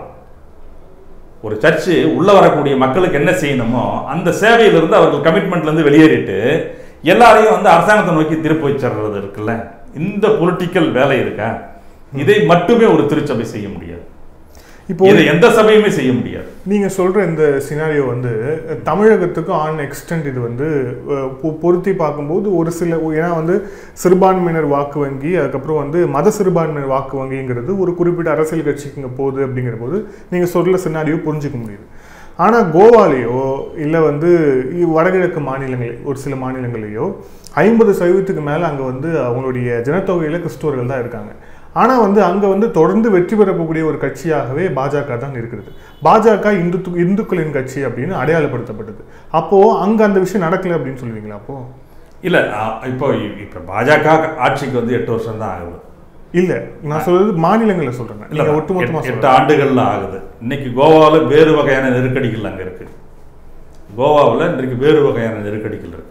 Speaker 3: ஒரு சர்ச்சு உள்ள வரக்கூடிய மக்களுக்கு என்ன செய்யணுமோ அந்த சேவையிலிருந்து அவர்கள் கமிட்மெண்ட்ல இருந்து வெளியேறிட்டு எல்லாரையும் வந்து அரசாங்கத்தை நோக்கி திருப்பி வச்சிடுறது இருக்குல்ல இந்த பொலிட்டிக்கல் வேலை இருக்கா இதை மட்டுமே ஒரு திருச்சபை செய்ய முடியாது
Speaker 2: இப்போ
Speaker 3: இதை எந்த சபையுமே செய்ய முடியாது
Speaker 2: நீங்க சொல்ற இந்த சினாரியோ வந்து தமிழகத்துக்கு ஆன் எக்ஸ்டென்ட் இது வந்து அஹ், பொ- பொருத்தி பார்க்கும்போது ஒரு சில ஏன்னா வந்து சிறுபான்மையினர் வாக்கு வங்கி அதுக்கப்புறம் வந்து மத சிறுபான்மையினர் வாக்கு வங்கிங்கிறது ஒரு குறிப்பிட்ட அரசியல் கட்சிக்கு இங்கே போகுது அப்படிங்கிற போது நீங்க சொல்ற சினாரியோ புரிஞ்சுக்க முடியுது ஆனா கோவாலேயோ இல்லை வந்து இ- வடகிழக்கு மாநிலங்கள் ஒரு சில மாநிலங்களையோ ஐம்பது சதவீதத்துக்கு மேலே அங்கே வந்து அவங்களுடைய ஜனத்தொகையில் கிறிஸ்துவர்கள் தான் இருக்காங்க ஆனால் வந்து அங்கே வந்து தொடர்ந்து வெற்றி பெறக்கூடிய ஒரு கட்சியாகவே பாஜக தான் இருக்கிறது பாஜக இந்து இந்துக்களின் கட்சி அப்படின்னு அடையாளப்படுத்தப்பட்டது அப்போது அங்கே அந்த விஷயம் நடக்கல அப்படின்னு சொல்லுவீங்களா அப்போ
Speaker 3: இல்ல அ- இப்போ இப்போ பாஜக ஆட்சிக்கு வந்து எட்டு வருஷம் தான் ஆகுது
Speaker 2: இல்லை நான் சொல்றது மாநிலங்களில் சொல்கிறேன்
Speaker 3: இல்ல
Speaker 2: இல்லை ஒட்டுமொத்தமாக
Speaker 3: எட்டு- எட்டு
Speaker 2: சொல்கிறேன்
Speaker 3: ஆண்டுகள்ல ஆகுது இன்னைக்கு கோவாவில் வேறு வகையான நெருக்கடிகள் அங்க இருக்கு கோவாவில் இன்றைக்கு வேறு வகையான நெருக்கடிகள் இருக்கு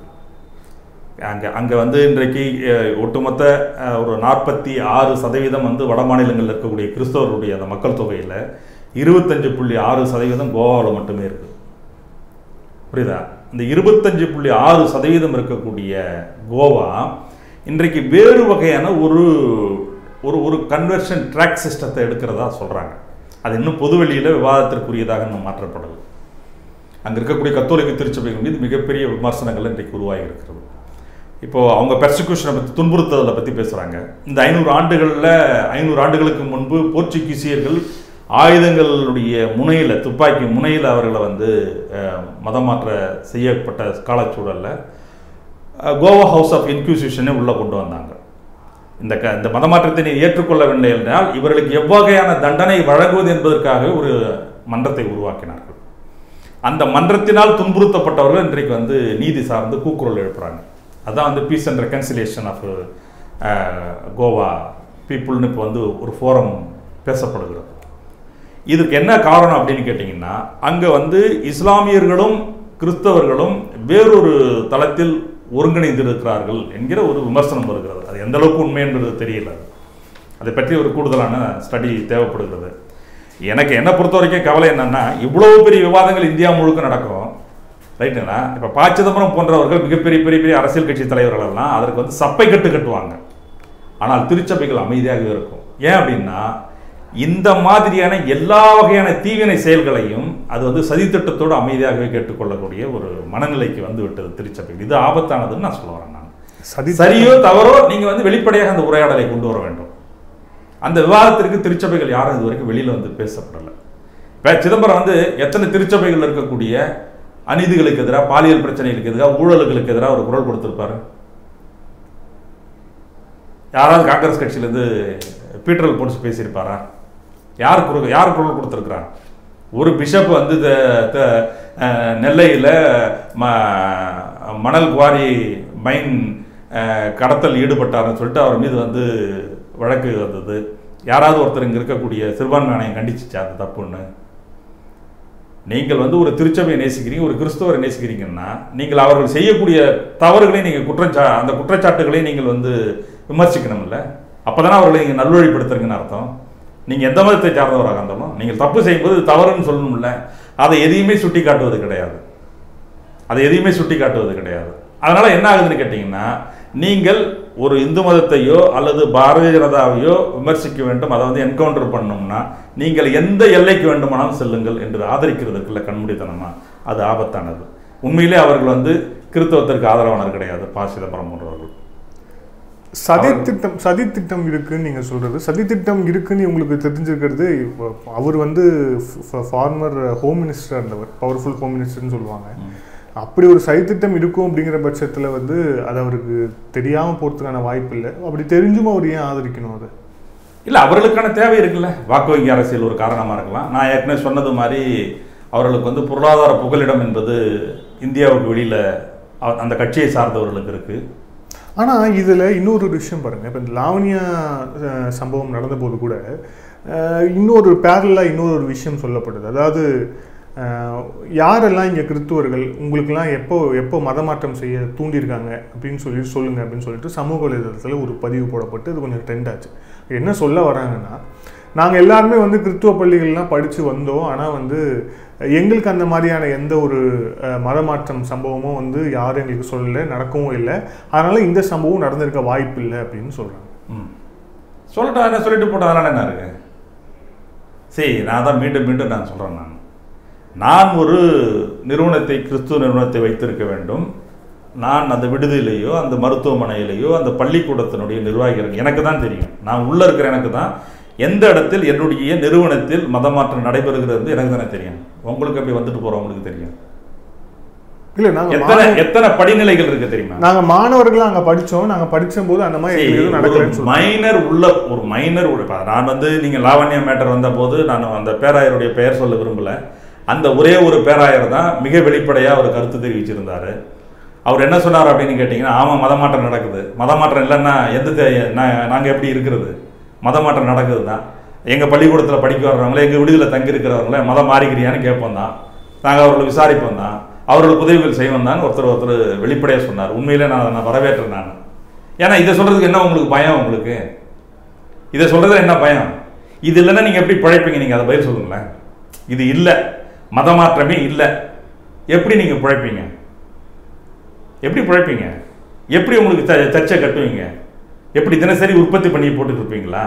Speaker 3: அங்க அங்க வந்து இன்றைக்கு அஹ், ஒட்டுமொத்த அஹ், ஒரு நாற்பத்தி ஆறு சதவீதம் வந்து வட மாநிலங்களில் இருக்கக்கூடிய கிறிஸ்தவர்களுடைய அந்த மக்கள் தொகையில இருபத்தஞ்சு புள்ளி ஆறு சதவீதம் கோவாவில் மட்டுமே இருக்கு புரியுதா இந்த இருபத்தஞ்சு புள்ளி ஆறு சதவீதம் இருக்கக்கூடிய கோவா இன்றைக்கு வேறு வகையான ஒரு ஒரு ஒரு கன்வர்ஷன் ட்ராக் சிஸ்டத்தை எடுக்கிறதா சொல்கிறாங்க அது இன்னும் பொதுவெளியில் விவாதத்திற்குரியதாக இன்னும் மாற்றப்படலை அங்கே இருக்கக்கூடிய கத்தோலிக்க திருச்சபைகள் மீது மிகப்பெரிய விமர்சனங்கள் இன்றைக்கு உருவாகி இருக்கிறது இப்போ அவங்க பெர்சிக்யூஷனை பற்றி துன்புறுத்தலை பற்றி பேசுகிறாங்க இந்த ஐநூறு ஆண்டுகளில் ஐநூறு ஆண்டுகளுக்கு முன்பு போர்ச்சுகீசியர்கள் ஆயுதங்களுடைய முனையில் துப்பாக்கி முனையில் அவர்களை வந்து அஹ், மதமாற்ற செய்யப்பட்ட காலச்சூழலில் அஹ், கோவா ஹவுஸ் ஆஃப் இன்க்யூசிஷனை உள்ளே கொண்டு வந்தாங்க இந்த க இந்த மதமாற்றத்தை நீ ஏற்றுக்கொள்ளவில்லை என்றால் இவர்களுக்கு எவ்வகையான தண்டனை வழங்குவது என்பதற்காக ஒரு மன்றத்தை உருவாக்கினார்கள் அந்த மன்றத்தினால் துன்புறுத்தப்பட்டவர்கள் இன்றைக்கு வந்து நீதி சார்ந்து கூக்குரல் எழுப்புறாங்க அதான் வந்து peace and reconciliation of Goa பீப்புள்னு இப்போ வந்து ஒரு ஃபோரம் பேசப்படுகிறது இதுக்கு என்ன காரணம் அப்படின்னு கேட்டிங்கன்னா அங்கே வந்து இஸ்லாமியர்களும் கிறிஸ்தவர்களும் வேறொரு தளத்தில் ஒருங்கிணைந்திருக்கிறார்கள் என்கிற ஒரு விமர்சனம் வருகிறது அது எந்த அளவுக்கு உண்மை என்பது தெரியல அதை பற்றி ஒரு கூடுதலான ஸ்டடி தேவைப்படுகிறது எனக்கு என்ன பொறுத்த வரைக்கும் கவலை என்னன்னா இவ்வளவு பெரிய விவாதங்கள் இந்தியா முழுக்க நடக்கும் ரைட்டுங்களா இப்போ ப சிதம்பரம் போன்றவர்கள் மிகப்பெரிய பெரிய பெரிய அரசியல் கட்சி தலைவர்கள் எல்லாம் அதற்கு வந்து சப்பை கட்டு கட்டுவாங்க ஆனால் திருச்சபைகள் அமைதியாகவே இருக்கும் ஏன் அப்படின்னா இந்த மாதிரியான எல்லா வகையான தீவினை செயல்களையும் அது வந்து சதித்திட்டத்தோடு அமைதியாகவே கேட்டுக்கொள்ளக்கூடிய ஒரு மனநிலைக்கு வந்து விட்டது திருச்சபை இது ஆபத்தானதுன்னு நான் சொல்ல வரேன் நான்
Speaker 2: சதி
Speaker 3: சரியோ தவறோ நீங்க வந்து வெளிப்படையாக அந்த உரையாடலை கொண்டு வர வேண்டும் அந்த விவாதத்திற்கு திருச்சபைகள் யாரும் இது வரைக்கும் வெளியில வந்து பேசப்படலை இப்போ சிதம்பரம் வந்து எத்தனை திருச்சபைகள் இருக்கக்கூடிய அநீதிகளுக்கு எதிராக பாலியல் பிரச்சனைகளுக்கு எதிராக ஊழல்களுக்கு எதிராக ஒரு குரல் கொடுத்திருப்பாரு யாராவது காங்கிரஸ் கட்சியிலேருந்து பீட்டரல் போன்ஸ் பேசியிருப்பாரா யார் குரல் யார் குரல் கொடுத்துருக்குறா ஒரு பிஷப் வந்து த- த- அஹ், நெல்லையில் ம மணல் குவாரி மைன் அஹ், கடத்தல் ஈடுபட்டாருன்னு சொல்லிட்டு அவர் மீது வந்து வழக்கு வந்தது யாராவது ஒருத்தர் இங்கே இருக்கக்கூடிய சிறுபான்மை ஆணையம் கண்டிச்சிச்சா அது தப்புன்னு நீங்கள் வந்து ஒரு திருச்சபையை நேசிக்கிறீங்க ஒரு கிறிஸ்தவரை நேசிக்கிறீங்கன்னா நீங்கள் அவர்கள் செய்யக்கூடிய தவறுகளை நீங்கள் குற்றச்சா அந்த குற்றச்சாட்டுகளை நீங்கள் வந்து விமர்சிக்கணும்ல அப்பதானே அவர்களை நீங்கள் நல்வழிப்படுத்துறீங்கன்னு அர்த்தம் நீங்கள் எந்த மதத்தை சார்ந்தவராக இருந்தாலும் நீங்கள் தப்பு செய்யும்போது இது தவறுன்னு சொல்லணும்ல அதை எதையுமே சுட்டி காட்டுவது கிடையாது அதை எதையுமே சுட்டி காட்டுவது கிடையாது அதனால என்ன ஆகுதுன்னு கேட்டிங்கன்னா நீங்கள் ஒரு இந்து மதத்தையோ அல்லது பாரதிய ஜனதாவையோ விமர்சிக்க வேண்டும் அதை வந்து என்கவுண்டர் பண்ணோம்னா நீங்கள் எந்த எல்லைக்கு வேண்டுமானாலும் செல்லுங்கள் என்று ஆதரிக்கிறதுக்குள்ள கண்மூடித்தனமா அது ஆபத்தானது உண்மையிலே அவர்கள் வந்து கிறிஸ்தவத்திற்கு ஆதரவாளர் கிடையாது ப சிதம்பரம் போன்றவர்கள்
Speaker 2: சதித்திட்டம் சதித்திட்டம் இருக்குன்னு நீங்க சொல்றது சதித்திட்டம் இருக்குன்னு உங்களுக்கு தெரிஞ்சிருக்கிறது இப்போ அவர் வந்து ஃபார்மர் ஹோம் மினிஸ்டராக இருந்தவர் பவர்ஃபுல் ஹோம் மினிஸ்டர்னு சொல்லுவாங்க அப்படி ஒரு சதித்திட்டம் இருக்கும் அப்படிங்கிற பட்சத்துல வந்து அது அவருக்கு தெரியாம போறதுக்கான வாய்ப்பு இல்லை அப்படி தெரிஞ்சும் அவர் ஏன் ஆதரிக்கணும் அதை
Speaker 3: இல்லை அவர்களுக்கான தேவை இருக்குல்ல வாக்கு வங்கி அரசியல் ஒரு காரணமாக இருக்கலாம் நான் ஏற்கனவே சொன்னது மாதிரி அவர்களுக்கு வந்து பொருளாதார புகலிடம் என்பது இந்தியாவுக்கு வெளியில் அந்த கட்சியை சார்ந்தவர்களுக்கு இருக்குது
Speaker 2: ஆனா இதுல இன்னொரு ஒரு விஷயம் பாருங்க இப்போ இந்த லாவண்யா அஹ், சம்பவம் நடந்தபோது கூட அஹ், இன்னொரு பேரலாக இன்னொரு ஒரு விஷயம் சொல்லப்படுது அதாவது அஹ், யாரெல்லாம் இங்கே கிறிஸ்துவர்கள் உங்களுக்கெல்லாம் எப்போ எப்போ மதமாற்றம் செய்ய தூண்டியிருக்காங்க அப்படின்னு சொல்லி சொல்லுங்க அப்படின்னு சொல்லிட்டு சமூக வலைதளத்தில் ஒரு பதிவு போடப்பட்டு இது கொஞ்சம் ட்ரெண்ட் ஆச்சு என்ன சொல்ல வராங்கன்னா நாங்கள் எல்லாருமே வந்து கிறிஸ்துவ பள்ளிகள்லாம் படித்து வந்தோம் ஆனால் வந்து எங்களுக்கு அந்த மாதிரியான எந்த ஒரு அஹ், மதமாற்றம் சம்பவமும் வந்து யாரும் எங்களுக்கு சொல்லலை நடக்கவும் இல்லை அதனால இந்த சம்பவம் நடந்திருக்க வாய்ப்பு இல்லை அப்படின்னு சொல்கிறாங்க
Speaker 3: ம் சொல்லட்டும் என்ன சொல்லிட்டு போட்டதுனால என்ன இருக்கு சரி நான் தான் மீண்டும் மீண்டும் நான் சொல்கிறேன் நான் நான் ஒரு நிறுவனத்தை கிறிஸ்துவ நிறுவனத்தை வைத்திருக்க வேண்டும் நான் அந்த விடுதியிலேயோ அந்த மருத்துவமனையிலேயோ அந்த பள்ளிக்கூடத்தினுடைய நிர்வாகிகள் எனக்கு தான் தெரியும் நான் உள்ளே இருக்கிற எனக்கு தான் எந்த இடத்தில் என்னுடைய நிறுவனத்தில் மதமாற்றம் நடைபெறுகிறது எனக்கு தானே தெரியும் உங்களுக்கு அப்படி வந்துட்டு போகிறவங்களுக்கு தெரியும்
Speaker 2: இல்லை நாங்கள்
Speaker 3: எத்தனை எத்தனை படிநிலைகள் இருக்கு தெரியுமா
Speaker 2: நாங்கள் மாணவர்களாக அங்கே படித்தோம் நாங்கள் படித்தபோது அந்த மாதிரி எங்களுக்கு எதுவும் நடக்கலைன்னு சொல்லுவோம்
Speaker 3: மைனர் உள்ள ஒரு மைனர் உள்ள இப்ப நான் வந்து நீங்க லாவண்யா மேட்டர் வந்த போது நான் அந்த பேராயருடைய பெயர் சொல்ல விரும்பல அந்த ஒரே ஒரு பேராயர் தான் மிக வெளிப்படையா ஒரு கருத்து தெரிவிச்சிருந்தாரு அவர் என்ன சொன்னார் அப்படின்னு கேட்டிங்கன்னா ஆமாம் மதமாற்றம் நடக்குது மதமாற்றம் இல்லைன்னா எந்த தே- நா- நாங்க எப்படி இருக்கிறது மதமாற்றம் நடக்குது தான் எங்கள் பள்ளிக்கூடத்தில் படிக்க வர்றவங்களே எங்கள் விடுதியில் தங்கி இருக்கிறவங்களே மதம் மாறிக்கிறியான்னு கேட்போம் தான் நாங்கள் அவர்களை விசாரிப்போம் தான் அவர்களுக்கு உதவிகள் செய்வோம் தான் ஒருத்தர் ஒருத்தர் வெளிப்படையாக சொன்னார் உண்மையிலே நான் அதை நான் வரவேற்றேன் நான் ஏன்னா இதை சொல்கிறதுக்கு என்ன உங்களுக்கு பயம் உங்களுக்கு இதை சொல்கிறது என்ன பயம் இது இல்லைன்னா நீங்கள் எப்படி பிழைப்பீங்க நீங்கள் அதை பதில் சொல்லுங்களேன் இது இல்லை மதமாற்றமே இல்லை எப்படி நீங்கள் பிழைப்பீங்க எப்படி பிழைப்பீங்க எப்படி உங்களுக்கு த சர்ச்சை கட்டுவீங்க எப்படி தினசரி உற்பத்தி பண்ணி போட்டுட்டு இருப்பீங்களா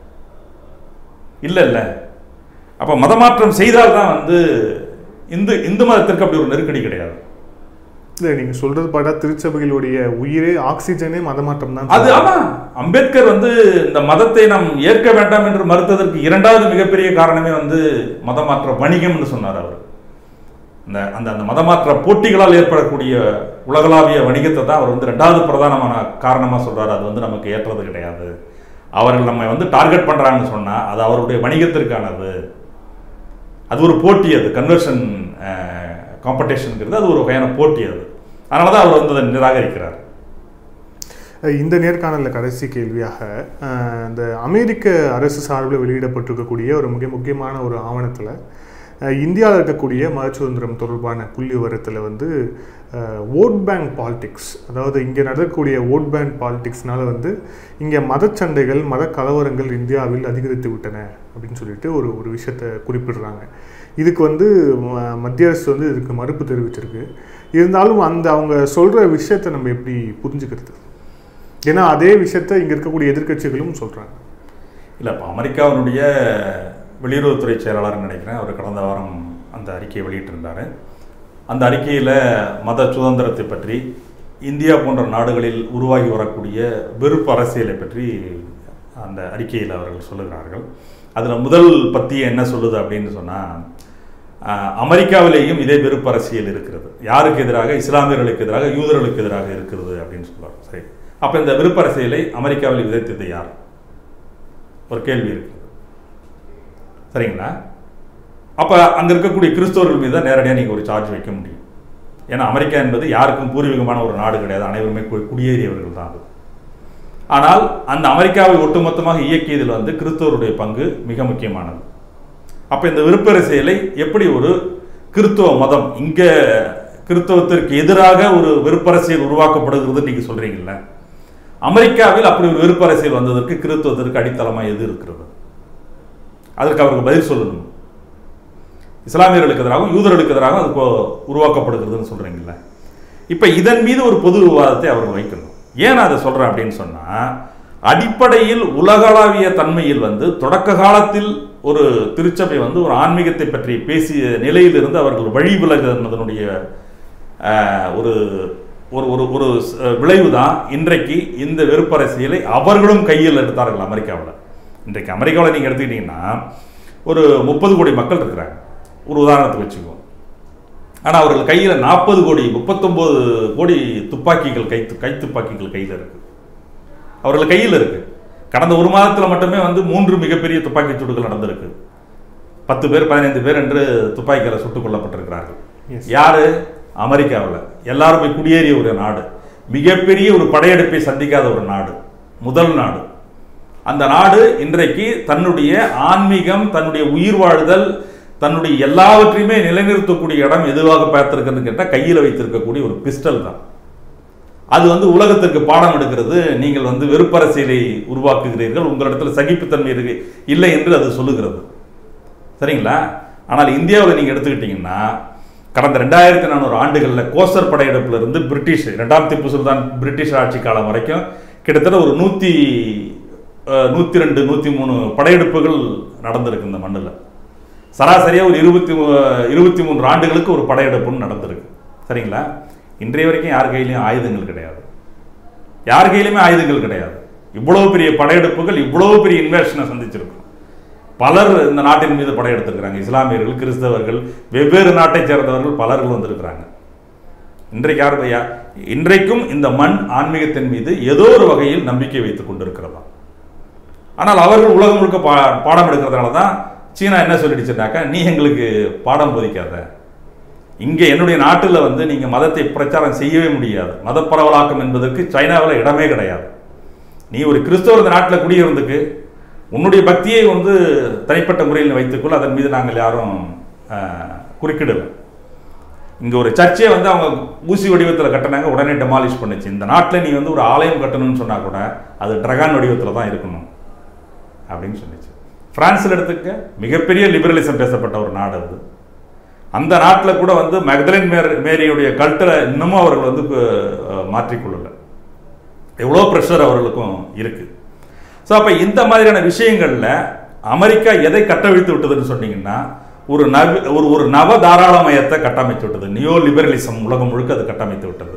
Speaker 3: இல்லை இல்லை அப்போ மதமாற்றம் செய்தால்தான் வந்து இந்து இந்து மதத்திற்கு அப்படி ஒரு நெருக்கடி கிடையாது
Speaker 2: இல்லை நீங்கள் சொல்கிறது பார்த்தா திருச்சபைகளுடைய உயிரே ஆக்சிஜனே மதமாற்றம் தான்
Speaker 3: அது ஆமா அம்பேத்கர் வந்து இந்த மதத்தை நாம் ஏற்க வேண்டாம் என்று மறுத்ததற்கு இரண்டாவது மிகப்பெரிய காரணமே வந்து மதமாற்ற வணிகம்னு சொன்னார் அவர் இந்த அந்த அந்த மதமாற்ற போட்டிகளால் ஏற்படக்கூடிய உலகளாவிய வணிகத்தை தான் அவர் வந்து ரெண்டாவது பிரதானமான காரணமா சொல்றாரு அது வந்து நமக்கு ஏற்றது கிடையாது அவர்கள் நம்ம வந்து டார்கெட் பண்றாங்கன்னு சொன்னா அது அவருடைய வணிகத்திற்கானது அது ஒரு போட்டி அது கன்வர்ஷன் காம்படிஷனுங்கிறது அது ஒரு வகையான போட்டி அது அதனால தான் அவர் வந்து அதை நிராகரிக்கிறார்
Speaker 2: அஹ் இந்த நேர்காணலில் கடைசி கேள்வியாக அஹ், இந்த அமெரிக்க அரசு சார்பில் வெளியிடப்பட்டிருக்கக்கூடிய ஒரு மிக முக்கியமான ஒரு ஆவணத்தில் இந்தியாவில் இருக்கக்கூடிய மத சுதந்திரம் தொடர்பான புள்ளி விவரத்தில் வந்து ஓட் பேங்க் பாலிடிக்ஸ் அதாவது இங்கே நடக்கக்கூடிய ஓட் பேங்க் பாலிடிக்ஸ்னால வந்து இங்கே மதச்சண்டைகள் மத கலவரங்கள் இந்தியாவில் அதிகரித்து விட்டன அப்படின்னு சொல்லிட்டு ஒரு ஒரு விஷயத்தை குறிப்பிடுறாங்க இதுக்கு வந்து ம- மத்திய அரசு வந்து இதுக்கு மறுப்பு தெரிவிச்சிருக்கு இருந்தாலும் அந்த அவங்க சொல்கிற விஷயத்தை நம்ம எப்படி புரிஞ்சுக்கிறது ஏன்னா அதே விஷயத்தை இங்கே இருக்கக்கூடிய எதிர்க்கட்சிகளும் சொல்கிறாங்க
Speaker 3: இல்லை இப்போ அமெரிக்காவினுடைய வெளியுறவுத்துறை செயலாளர்னு நினைக்கிறேன் அவர் கடந்த வாரம் அந்த அறிக்கையை வெளியிட்டிருந்தார் அந்த அறிக்கையில் மத சுதந்திரத்தை பற்றி இந்தியா போன்ற நாடுகளில் உருவாகி வரக்கூடிய வெறுப்பு அரசியலை பற்றி அந்த அறிக்கையில் அவர்கள் சொல்லுகிறார்கள் அதில் முதல் பத்தியை என்ன சொல்லுது அப்படின்னு சொன்னால் அமெரிக்காவிலேயும் இதே வெறுப்பு அரசியல் இருக்கிறது யாருக்கு எதிராக இஸ்லாமியர்களுக்கு எதிராக யூதர்களுக்கு எதிராக இருக்கிறது அப்படின்னு சொல்றாரு சரி அப்போ இந்த வெறுப்பு அரசியலை அமெரிக்காவில் விதைத்தது யார் ஒரு கேள்வி இருக்கு சரிங்களா அப்போ அங்கே இருக்கக்கூடிய கிறிஸ்தவர்கள் மீது தான் நேரடியாக நீங்கள் ஒரு சார்ஜ் வைக்க முடியும் ஏன்னா அமெரிக்கா என்பது யாருக்கும் பூர்வீகமான ஒரு நாடு கிடையாது அனைவருமே கு- குடியேறியவர்கள் தான் அது ஆனால் அந்த அமெரிக்காவை ஒட்டுமொத்தமாக இயக்கியதில் வந்து கிறிஸ்தவருடைய பங்கு மிக முக்கியமானது அப்போ இந்த வெறுப்பரசியலை எப்படி ஒரு கிறிஸ்தவ மதம் இங்கே கிறிஸ்தவத்திற்கு எதிராக ஒரு வெறுப்பரசியல் உருவாக்கப்படுகிறது நீங்கள் சொல்கிறீங்கல்ல அமெரிக்காவில் அப்படி ஒரு வெறுப்பரசியல் வந்ததற்கு கிறிஸ்தவத்திற்கு அடித்தளமாக எது இருக்கிறது அதற்கு அவருக்கு பதில் சொல்லணும் இஸ்லாமியர்களுக்கு எதிராகவும் யூதர்களுக்கு எதிராகவும் அது இப்போ உருவாக்கப்படுகிறதுன்னு சொல்கிறீங்கல்ல இப்போ இதன் மீது ஒரு பொது விவாதத்தை அவர்கள் வைக்கணும் ஏன் நான் அதை சொல்கிறேன் அப்படின்னு சொன்னால் அடிப்படையில் உலகளாவிய தன்மையில் வந்து தொடக்க காலத்தில் ஒரு திருச்சபை வந்து ஒரு ஆன்மீகத்தை பற்றி பேசிய நிலையிலிருந்து அவர்கள் வழி விலகுனதனுடைய ஆஹ், ஒரு ஒரு ஒரு ஒரு ஸ்- விளைவு தான் இன்றைக்கு இந்த வெறுப்பரசியலை அவர்களும் கையில் எடுத்தார்கள் அமெரிக்காவில் இன்றைக்கு அமெரிக்காவில் நீங்கள் எடுத்துக்கிட்டிங்கன்னா ஒரு முப்பது கோடி மக்கள் இருக்கிறாங்க ஒரு உதாரணத்துக்கு வச்சுக்குவோம் ஆனால் அவர்கள் கையில் நாற்பது கோடி முப்பத்தொம்போது கோடி துப்பாக்கிகள் கை கை துப்பாக்கிகள் கையில் இருக்கு அவர்கள் கையில் இருக்கு கடந்த ஒரு மாதத்தில் மட்டுமே வந்து மூன்று மிகப்பெரிய துப்பாக்கிச் சூடுகள் நடந்திருக்கு பத்து பேர் பதினைந்து பேர் என்று துப்பாக்கிகளை சுட்டுக் கொல்லப்பட்டிருக்கிறார்கள்
Speaker 2: Yes.
Speaker 3: யாரு அமெரிக்காவில் எல்லாரும் போய் குடியேறிய ஒரு நாடு மிகப்பெரிய ஒரு படையெடுப்பை சந்திக்காத ஒரு நாடு முதல் நாடு அந்த நாடு இன்றைக்கு தன்னுடைய ஆன்மீகம் தன்னுடைய உயிர் வாழ்தல் தன்னுடைய எல்லாவற்றையுமே நிலைநிறுத்தக்கூடிய இடம் எதுவாக பார்த்திருக்கிறது கேட்டால் கையில் வைத்திருக்கக்கூடிய ஒரு பிஸ்டல் தான் அது வந்து உலகத்திற்கு பாடம் எடுக்கிறது நீங்கள் வந்து வெறுப்பரசியலை உருவாக்குகிறீர்கள் உங்களிடத்தில் சகிப்புத்தன்மை இருக்கு இல்லை என்று அது சொல்லுகிறது சரிங்களா ஆனால் இந்தியாவில் நீங்கள் எடுத்துக்கிட்டீங்கன்னா கடந்த ரெண்டாயிரத்தி நானூறு ஆண்டுகளில் கோசர் படையெடுப்புல இருந்து பிரிட்டிஷ் ரெண்டாம் திப்பு சுல்தான் பிரிட்டிஷ் ஆட்சி காலம் வரைக்கும் கிட்டத்தட்ட ஒரு நூற்றி நூற்றி ரெண்டு நூற்றி மூணு படையெடுப்புகள் நடந்திருக்கு இந்த மண்ணில் சராசரியாக ஒரு இருபத்தி இருபத்தி மூன்று ஆண்டுகளுக்கு ஒரு படையெடுப்புன்னு நடந்திருக்கு சரிங்களா இன்றைய வரைக்கும் யார் கையிலையும் ஆயுதங்கள் கிடையாது யார் கையிலுமே ஆயுதங்கள் கிடையாது இவ்வளவு பெரிய படையெடுப்புகள் இவ்வளவு பெரிய இன்வேஷனை சந்திச்சிருக்கோம் பலர் இந்த நாட்டின் மீது படையெடுத்திருக்கிறாங்க இஸ்லாமியர்கள் கிறிஸ்தவர்கள் வெவ்வேறு நாட்டைச் சேர்ந்தவர்கள் பலர்கள் வந்திருக்கிறாங்க இன்றைக்கு யார் பையா இன்றைக்கும் இந்த மண் ஆன்மீகத்தின் மீது ஏதோ ஒரு வகையில் நம்பிக்கை வைத்துக் கொண்டிருக்கிறதா ஆனால் அவர்கள் உலகம் முழுக்க பா பாடம் எடுக்கிறதுனால தான் சீனா என்ன சொல்லிடுச்சுனாக்கா நீ எங்களுக்கு பாடம் போதிக்காத இங்கே என்னுடைய நாட்டில் வந்து நீங்கள் மதத்தை பிரச்சாரம் செய்யவே முடியாது மத பரவலாக்கம் என்பதற்கு சைனாவில் இடமே கிடையாது நீ ஒரு கிறிஸ்தவர் இந்த நாட்டில் குடியிருந்துக்கு உன்னுடைய பக்தியை வந்து தனிப்பட்ட முறையில் வைத்துக்கொள் அதன் மீது நாங்கள் யாரும் ஆஹ், குறுக்கிடல இங்கே ஒரு சர்ச்சையை வந்து அவங்க ஊசி வடிவத்தில் கட்டினாங்க உடனே டெமாலிஷ் பண்ணுச்சு இந்த நாட்டில் நீ வந்து ஒரு ஆலயம் கட்டணும்னு சொன்னால் கூட அது ட்ரகான் வடிவத்தில் தான் இருக்கணும் அப்படின்னு சொன்னிச்சு பிரான்ஸில் எடுத்துக்க மிகப்பெரிய லிபரலிசம் பேசப்பட்ட ஒரு நாடு அது அந்த நாட்டில் கூட வந்து மெகதலின் மேர் மேரியுடைய கல்ட்டரை இன்னமும் அவர்கள் வந்து அஹ், மாற்றிக்கொள்ளலை எவ்வளோ ப்ரெஷர் அவர்களுக்கும் இருக்கு ஸோ அப்போ இந்த மாதிரியான விஷயங்களில் அமெரிக்கா எதை கட்டவிழ்த்து விட்டதுன்னு சொன்னீங்கன்னா ஒரு நவ ஒரு ஒரு நவ தாராளமயத்தை கட்டமைத்து விட்டது நியோ லிபரலிசம் உலகம் முழுக்க அது கட்டமைத்து விட்டது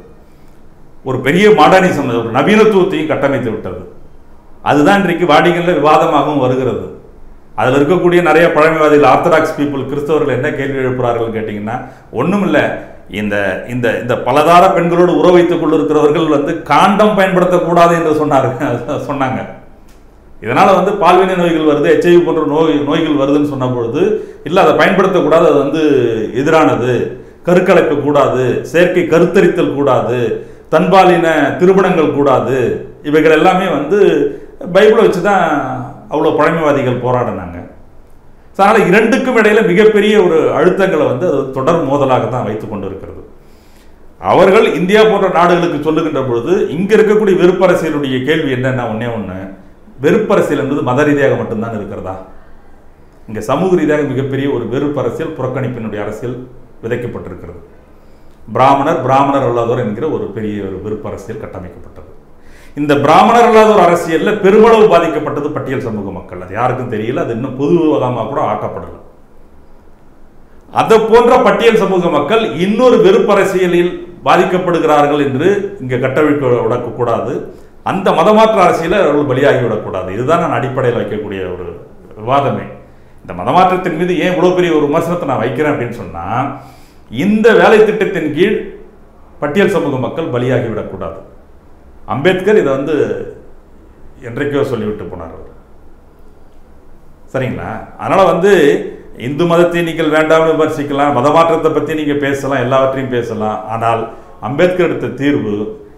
Speaker 3: ஒரு பெரிய மாடர்னிசம் ஒரு நவீனத்துவத்தையும் கட்டமைத்து விட்டது அதுதான் இன்றைக்கு வாடிகளில் விவாதமாகவும் வருகிறது அதில் இருக்கக்கூடிய நிறைய பழமைவாதிகள் ஆர்த்தடாக்ஸ் பீப்புள் கிறிஸ்தவர்கள் என்ன கேள்வி எழுப்புறார்கள் கேட்டிங்கன்னா ஒன்றும் இல்லை இந்த இந்த இந்த பலதார பெண்களோடு உறவு வைத்துக் கொண்டிருக்கிறவர்கள் வந்து காண்டம் பயன்படுத்தக்கூடாது என்று சொன்னார்கள் சொன்னாங்க இதனால வந்து பால்வினை நோய்கள் வருது எச்ஐவி போன்ற நோய் நோய்கள் வருதுன்னு சொன்ன பொழுது இல்லை அதை பயன்படுத்தக்கூடாது அது வந்து எதிரானது கருக்கலைப்பு கூடாது செயற்கை கருத்தரித்தல் கூடாது தன்பாலின திருமணங்கள் கூடாது இவைகள் எல்லாமே வந்து பைபிளை வச்சு தான் அவ்வளோ பழமைவாதிகள் போராடினாங்க So, அதனால இரண்டுக்கும் இடையில மிகப்பெரிய ஒரு அழுத்தங்களை வந்து அது தொடர் மோதலாக தான் வைத்துக் கொண்டு இருக்கிறது அவர்கள் இந்தியா போன்ற நாடுகளுக்கு சொல்லுகின்ற பொழுது இங்க இருக்கக்கூடிய வெறுப்பரசியலுடைய கேள்வி என்னன்னா ஒண்ணே ஒண்ணு வெறுப்பரசியல் என்பது மத ரீதியாக மட்டும்தான் இருக்கிறதா இங்க சமூக ரீதியாக மிகப்பெரிய ஒரு வெறுப்பரசியல் புறக்கணிப்பினுடைய அரசியல் விதைக்கப்பட்டிருக்கிறது பிராமணர் பிராமணர் அல்லாதோர் என்கிற ஒரு பெரிய ஒரு வெறுப்பரசியல் கட்டமைக்கப்பட்டது இந்த பிராமணர் அல்லாதோர் அரசியல்ல பெருமளவு பாதிக்கப்பட்டது பட்டியல் சமூக மக்கள் அது யாருக்கும் தெரியல அது இன்னும் பொது விவாதமாக கூட ஆக்கப்படல அதை போன்ற பட்டியல் சமூக மக்கள் இன்னொரு வெறுப்பரசியலில் பாதிக்கப்படுகிறார்கள் என்று இங்க கட்டவிழ்க்க விடக்கூடாது அந்த மதமாற்ற அரசியலை அவர்கள் பலியாகி விடக்கூடாது இதுதான் நான் அடிப்படையில் வைக்கக்கூடிய ஒரு விவாதமே இந்த மதமாற்றத்தின் மீது ஏன் இவ்வளவு பெரிய ஒரு விமர்சனத்தை நான் வைக்கிறேன் அப்படின்னு சொன்னா இந்த வேலை திட்டத்தின் கீழ் பட்டியல் சமூக மக்கள் பலியாகி விடக்கூடாது அம்பேத்கர் இதை வந்து என்றைக்கோ சொல்லிவிட்டு போனார் அவர் சரிங்களா அதனால வந்து இந்து மதத்தை நீங்கள் வேண்டாம்னு விமர்சிக்கலாம் மதமாற்றத்தை பற்றி நீங்க பேசலாம் எல்லாவற்றையும் பேசலாம் ஆனால் அம்பேத்கர் எடுத்த தீர்வு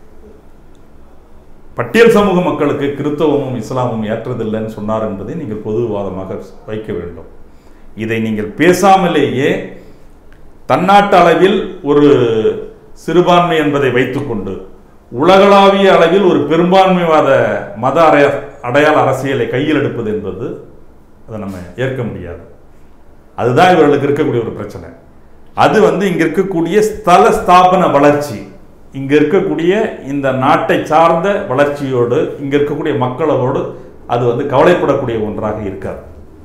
Speaker 3: பட்டியல் சமூக மக்களுக்கு கிறிஸ்தவமும் இஸ்லாமும் ஏற்றதில்லைன்னு சொன்னார் என்பதை நீங்கள் பொது விவாதமாக வைக்க வேண்டும் இதை நீங்கள் பேசாமலேயே தன்னாட்டு அளவில் ஒரு சிறுபான்மை என்பதை வைத்துக்கொண்டு உலகளாவிய அளவில் ஒரு பெரும்பான்மைவாத மத அடைய அடையாள அரசியலை கையில் எடுப்பது என்பது அதை நம்ம ஏற்க முடியாது அதுதான் இவர்களுக்கு இருக்கக்கூடிய ஒரு பிரச்சனை அது வந்து இங்க இருக்கக்கூடிய ஸ்தல ஸ்தாபன வளர்ச்சி இங்க இருக்கக்கூடிய இந்த நாட்டை சார்ந்த வளர்ச்சியோடு இங்க இருக்கக்கூடிய மக்களோடு அது வந்து கவலைப்படக்கூடிய ஒன்றாக இருக்காது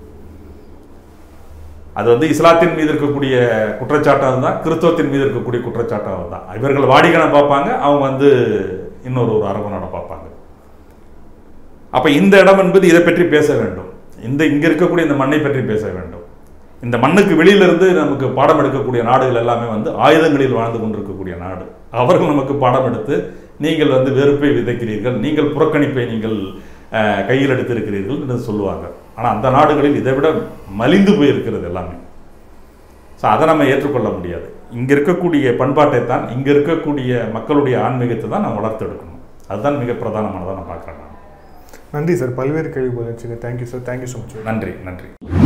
Speaker 3: அது வந்து இஸ்லாத்தின் மீது இருக்கக்கூடிய குற்றச்சாட்டாக தான் கிறிஸ்தவத்தின் மீது இருக்கக்கூடிய குற்றச்சாட்டாக தான் இவர்கள் வாடிக்கனை பார்ப்பாங்க அவங்க வந்து இன்னொரு ஒரு அரபநாடை பார்ப்பாங்க அப்ப இந்த இடம் என்பது இதை பற்றி பேச வேண்டும் இந்த இங்க இருக்கக்கூடிய இந்த மண்ணை பற்றி பேச வேண்டும் இந்த மண்ணுக்கு வெளியிலிருந்து நமக்கு பாடம் எடுக்கக்கூடிய நாடுகள் எல்லாமே வந்து ஆயுதங்களில் வாழ்ந்து கொண்டிருக்கக்கூடிய நாடு அவர்கள் நமக்கு பாடம் எடுத்து நீங்கள் வந்து வெறுப்பை விதைக்கிறீர்கள் நீங்கள் புறக்கணிப்பை நீங்கள் அஹ், கையில் எடுத்திருக்கிறீர்கள் என்று சொல்லுவாங்க ஆனால் அந்த நாடுகளில் இதை விட மலிந்து போயிருக்கிறது எல்லாமே ஸோ அதை நம்ம ஏற்றுக்கொள்ள முடியாது இங்கே இருக்கக்கூடிய பண்பாட்டை தான் இங்கே இருக்கக்கூடிய மக்களுடைய ஆன்மீகத்தை தான் நம்ம வளர்த்தெடுக்கணும் அதுதான் மிக பிரதானமானதாக நான் பார்க்குறேன் நான்
Speaker 2: நன்றி சார் பல்வேறு கேள்வி பதிலளிச்சுங்க thank you sir thank you so much
Speaker 3: நன்றி நன்றி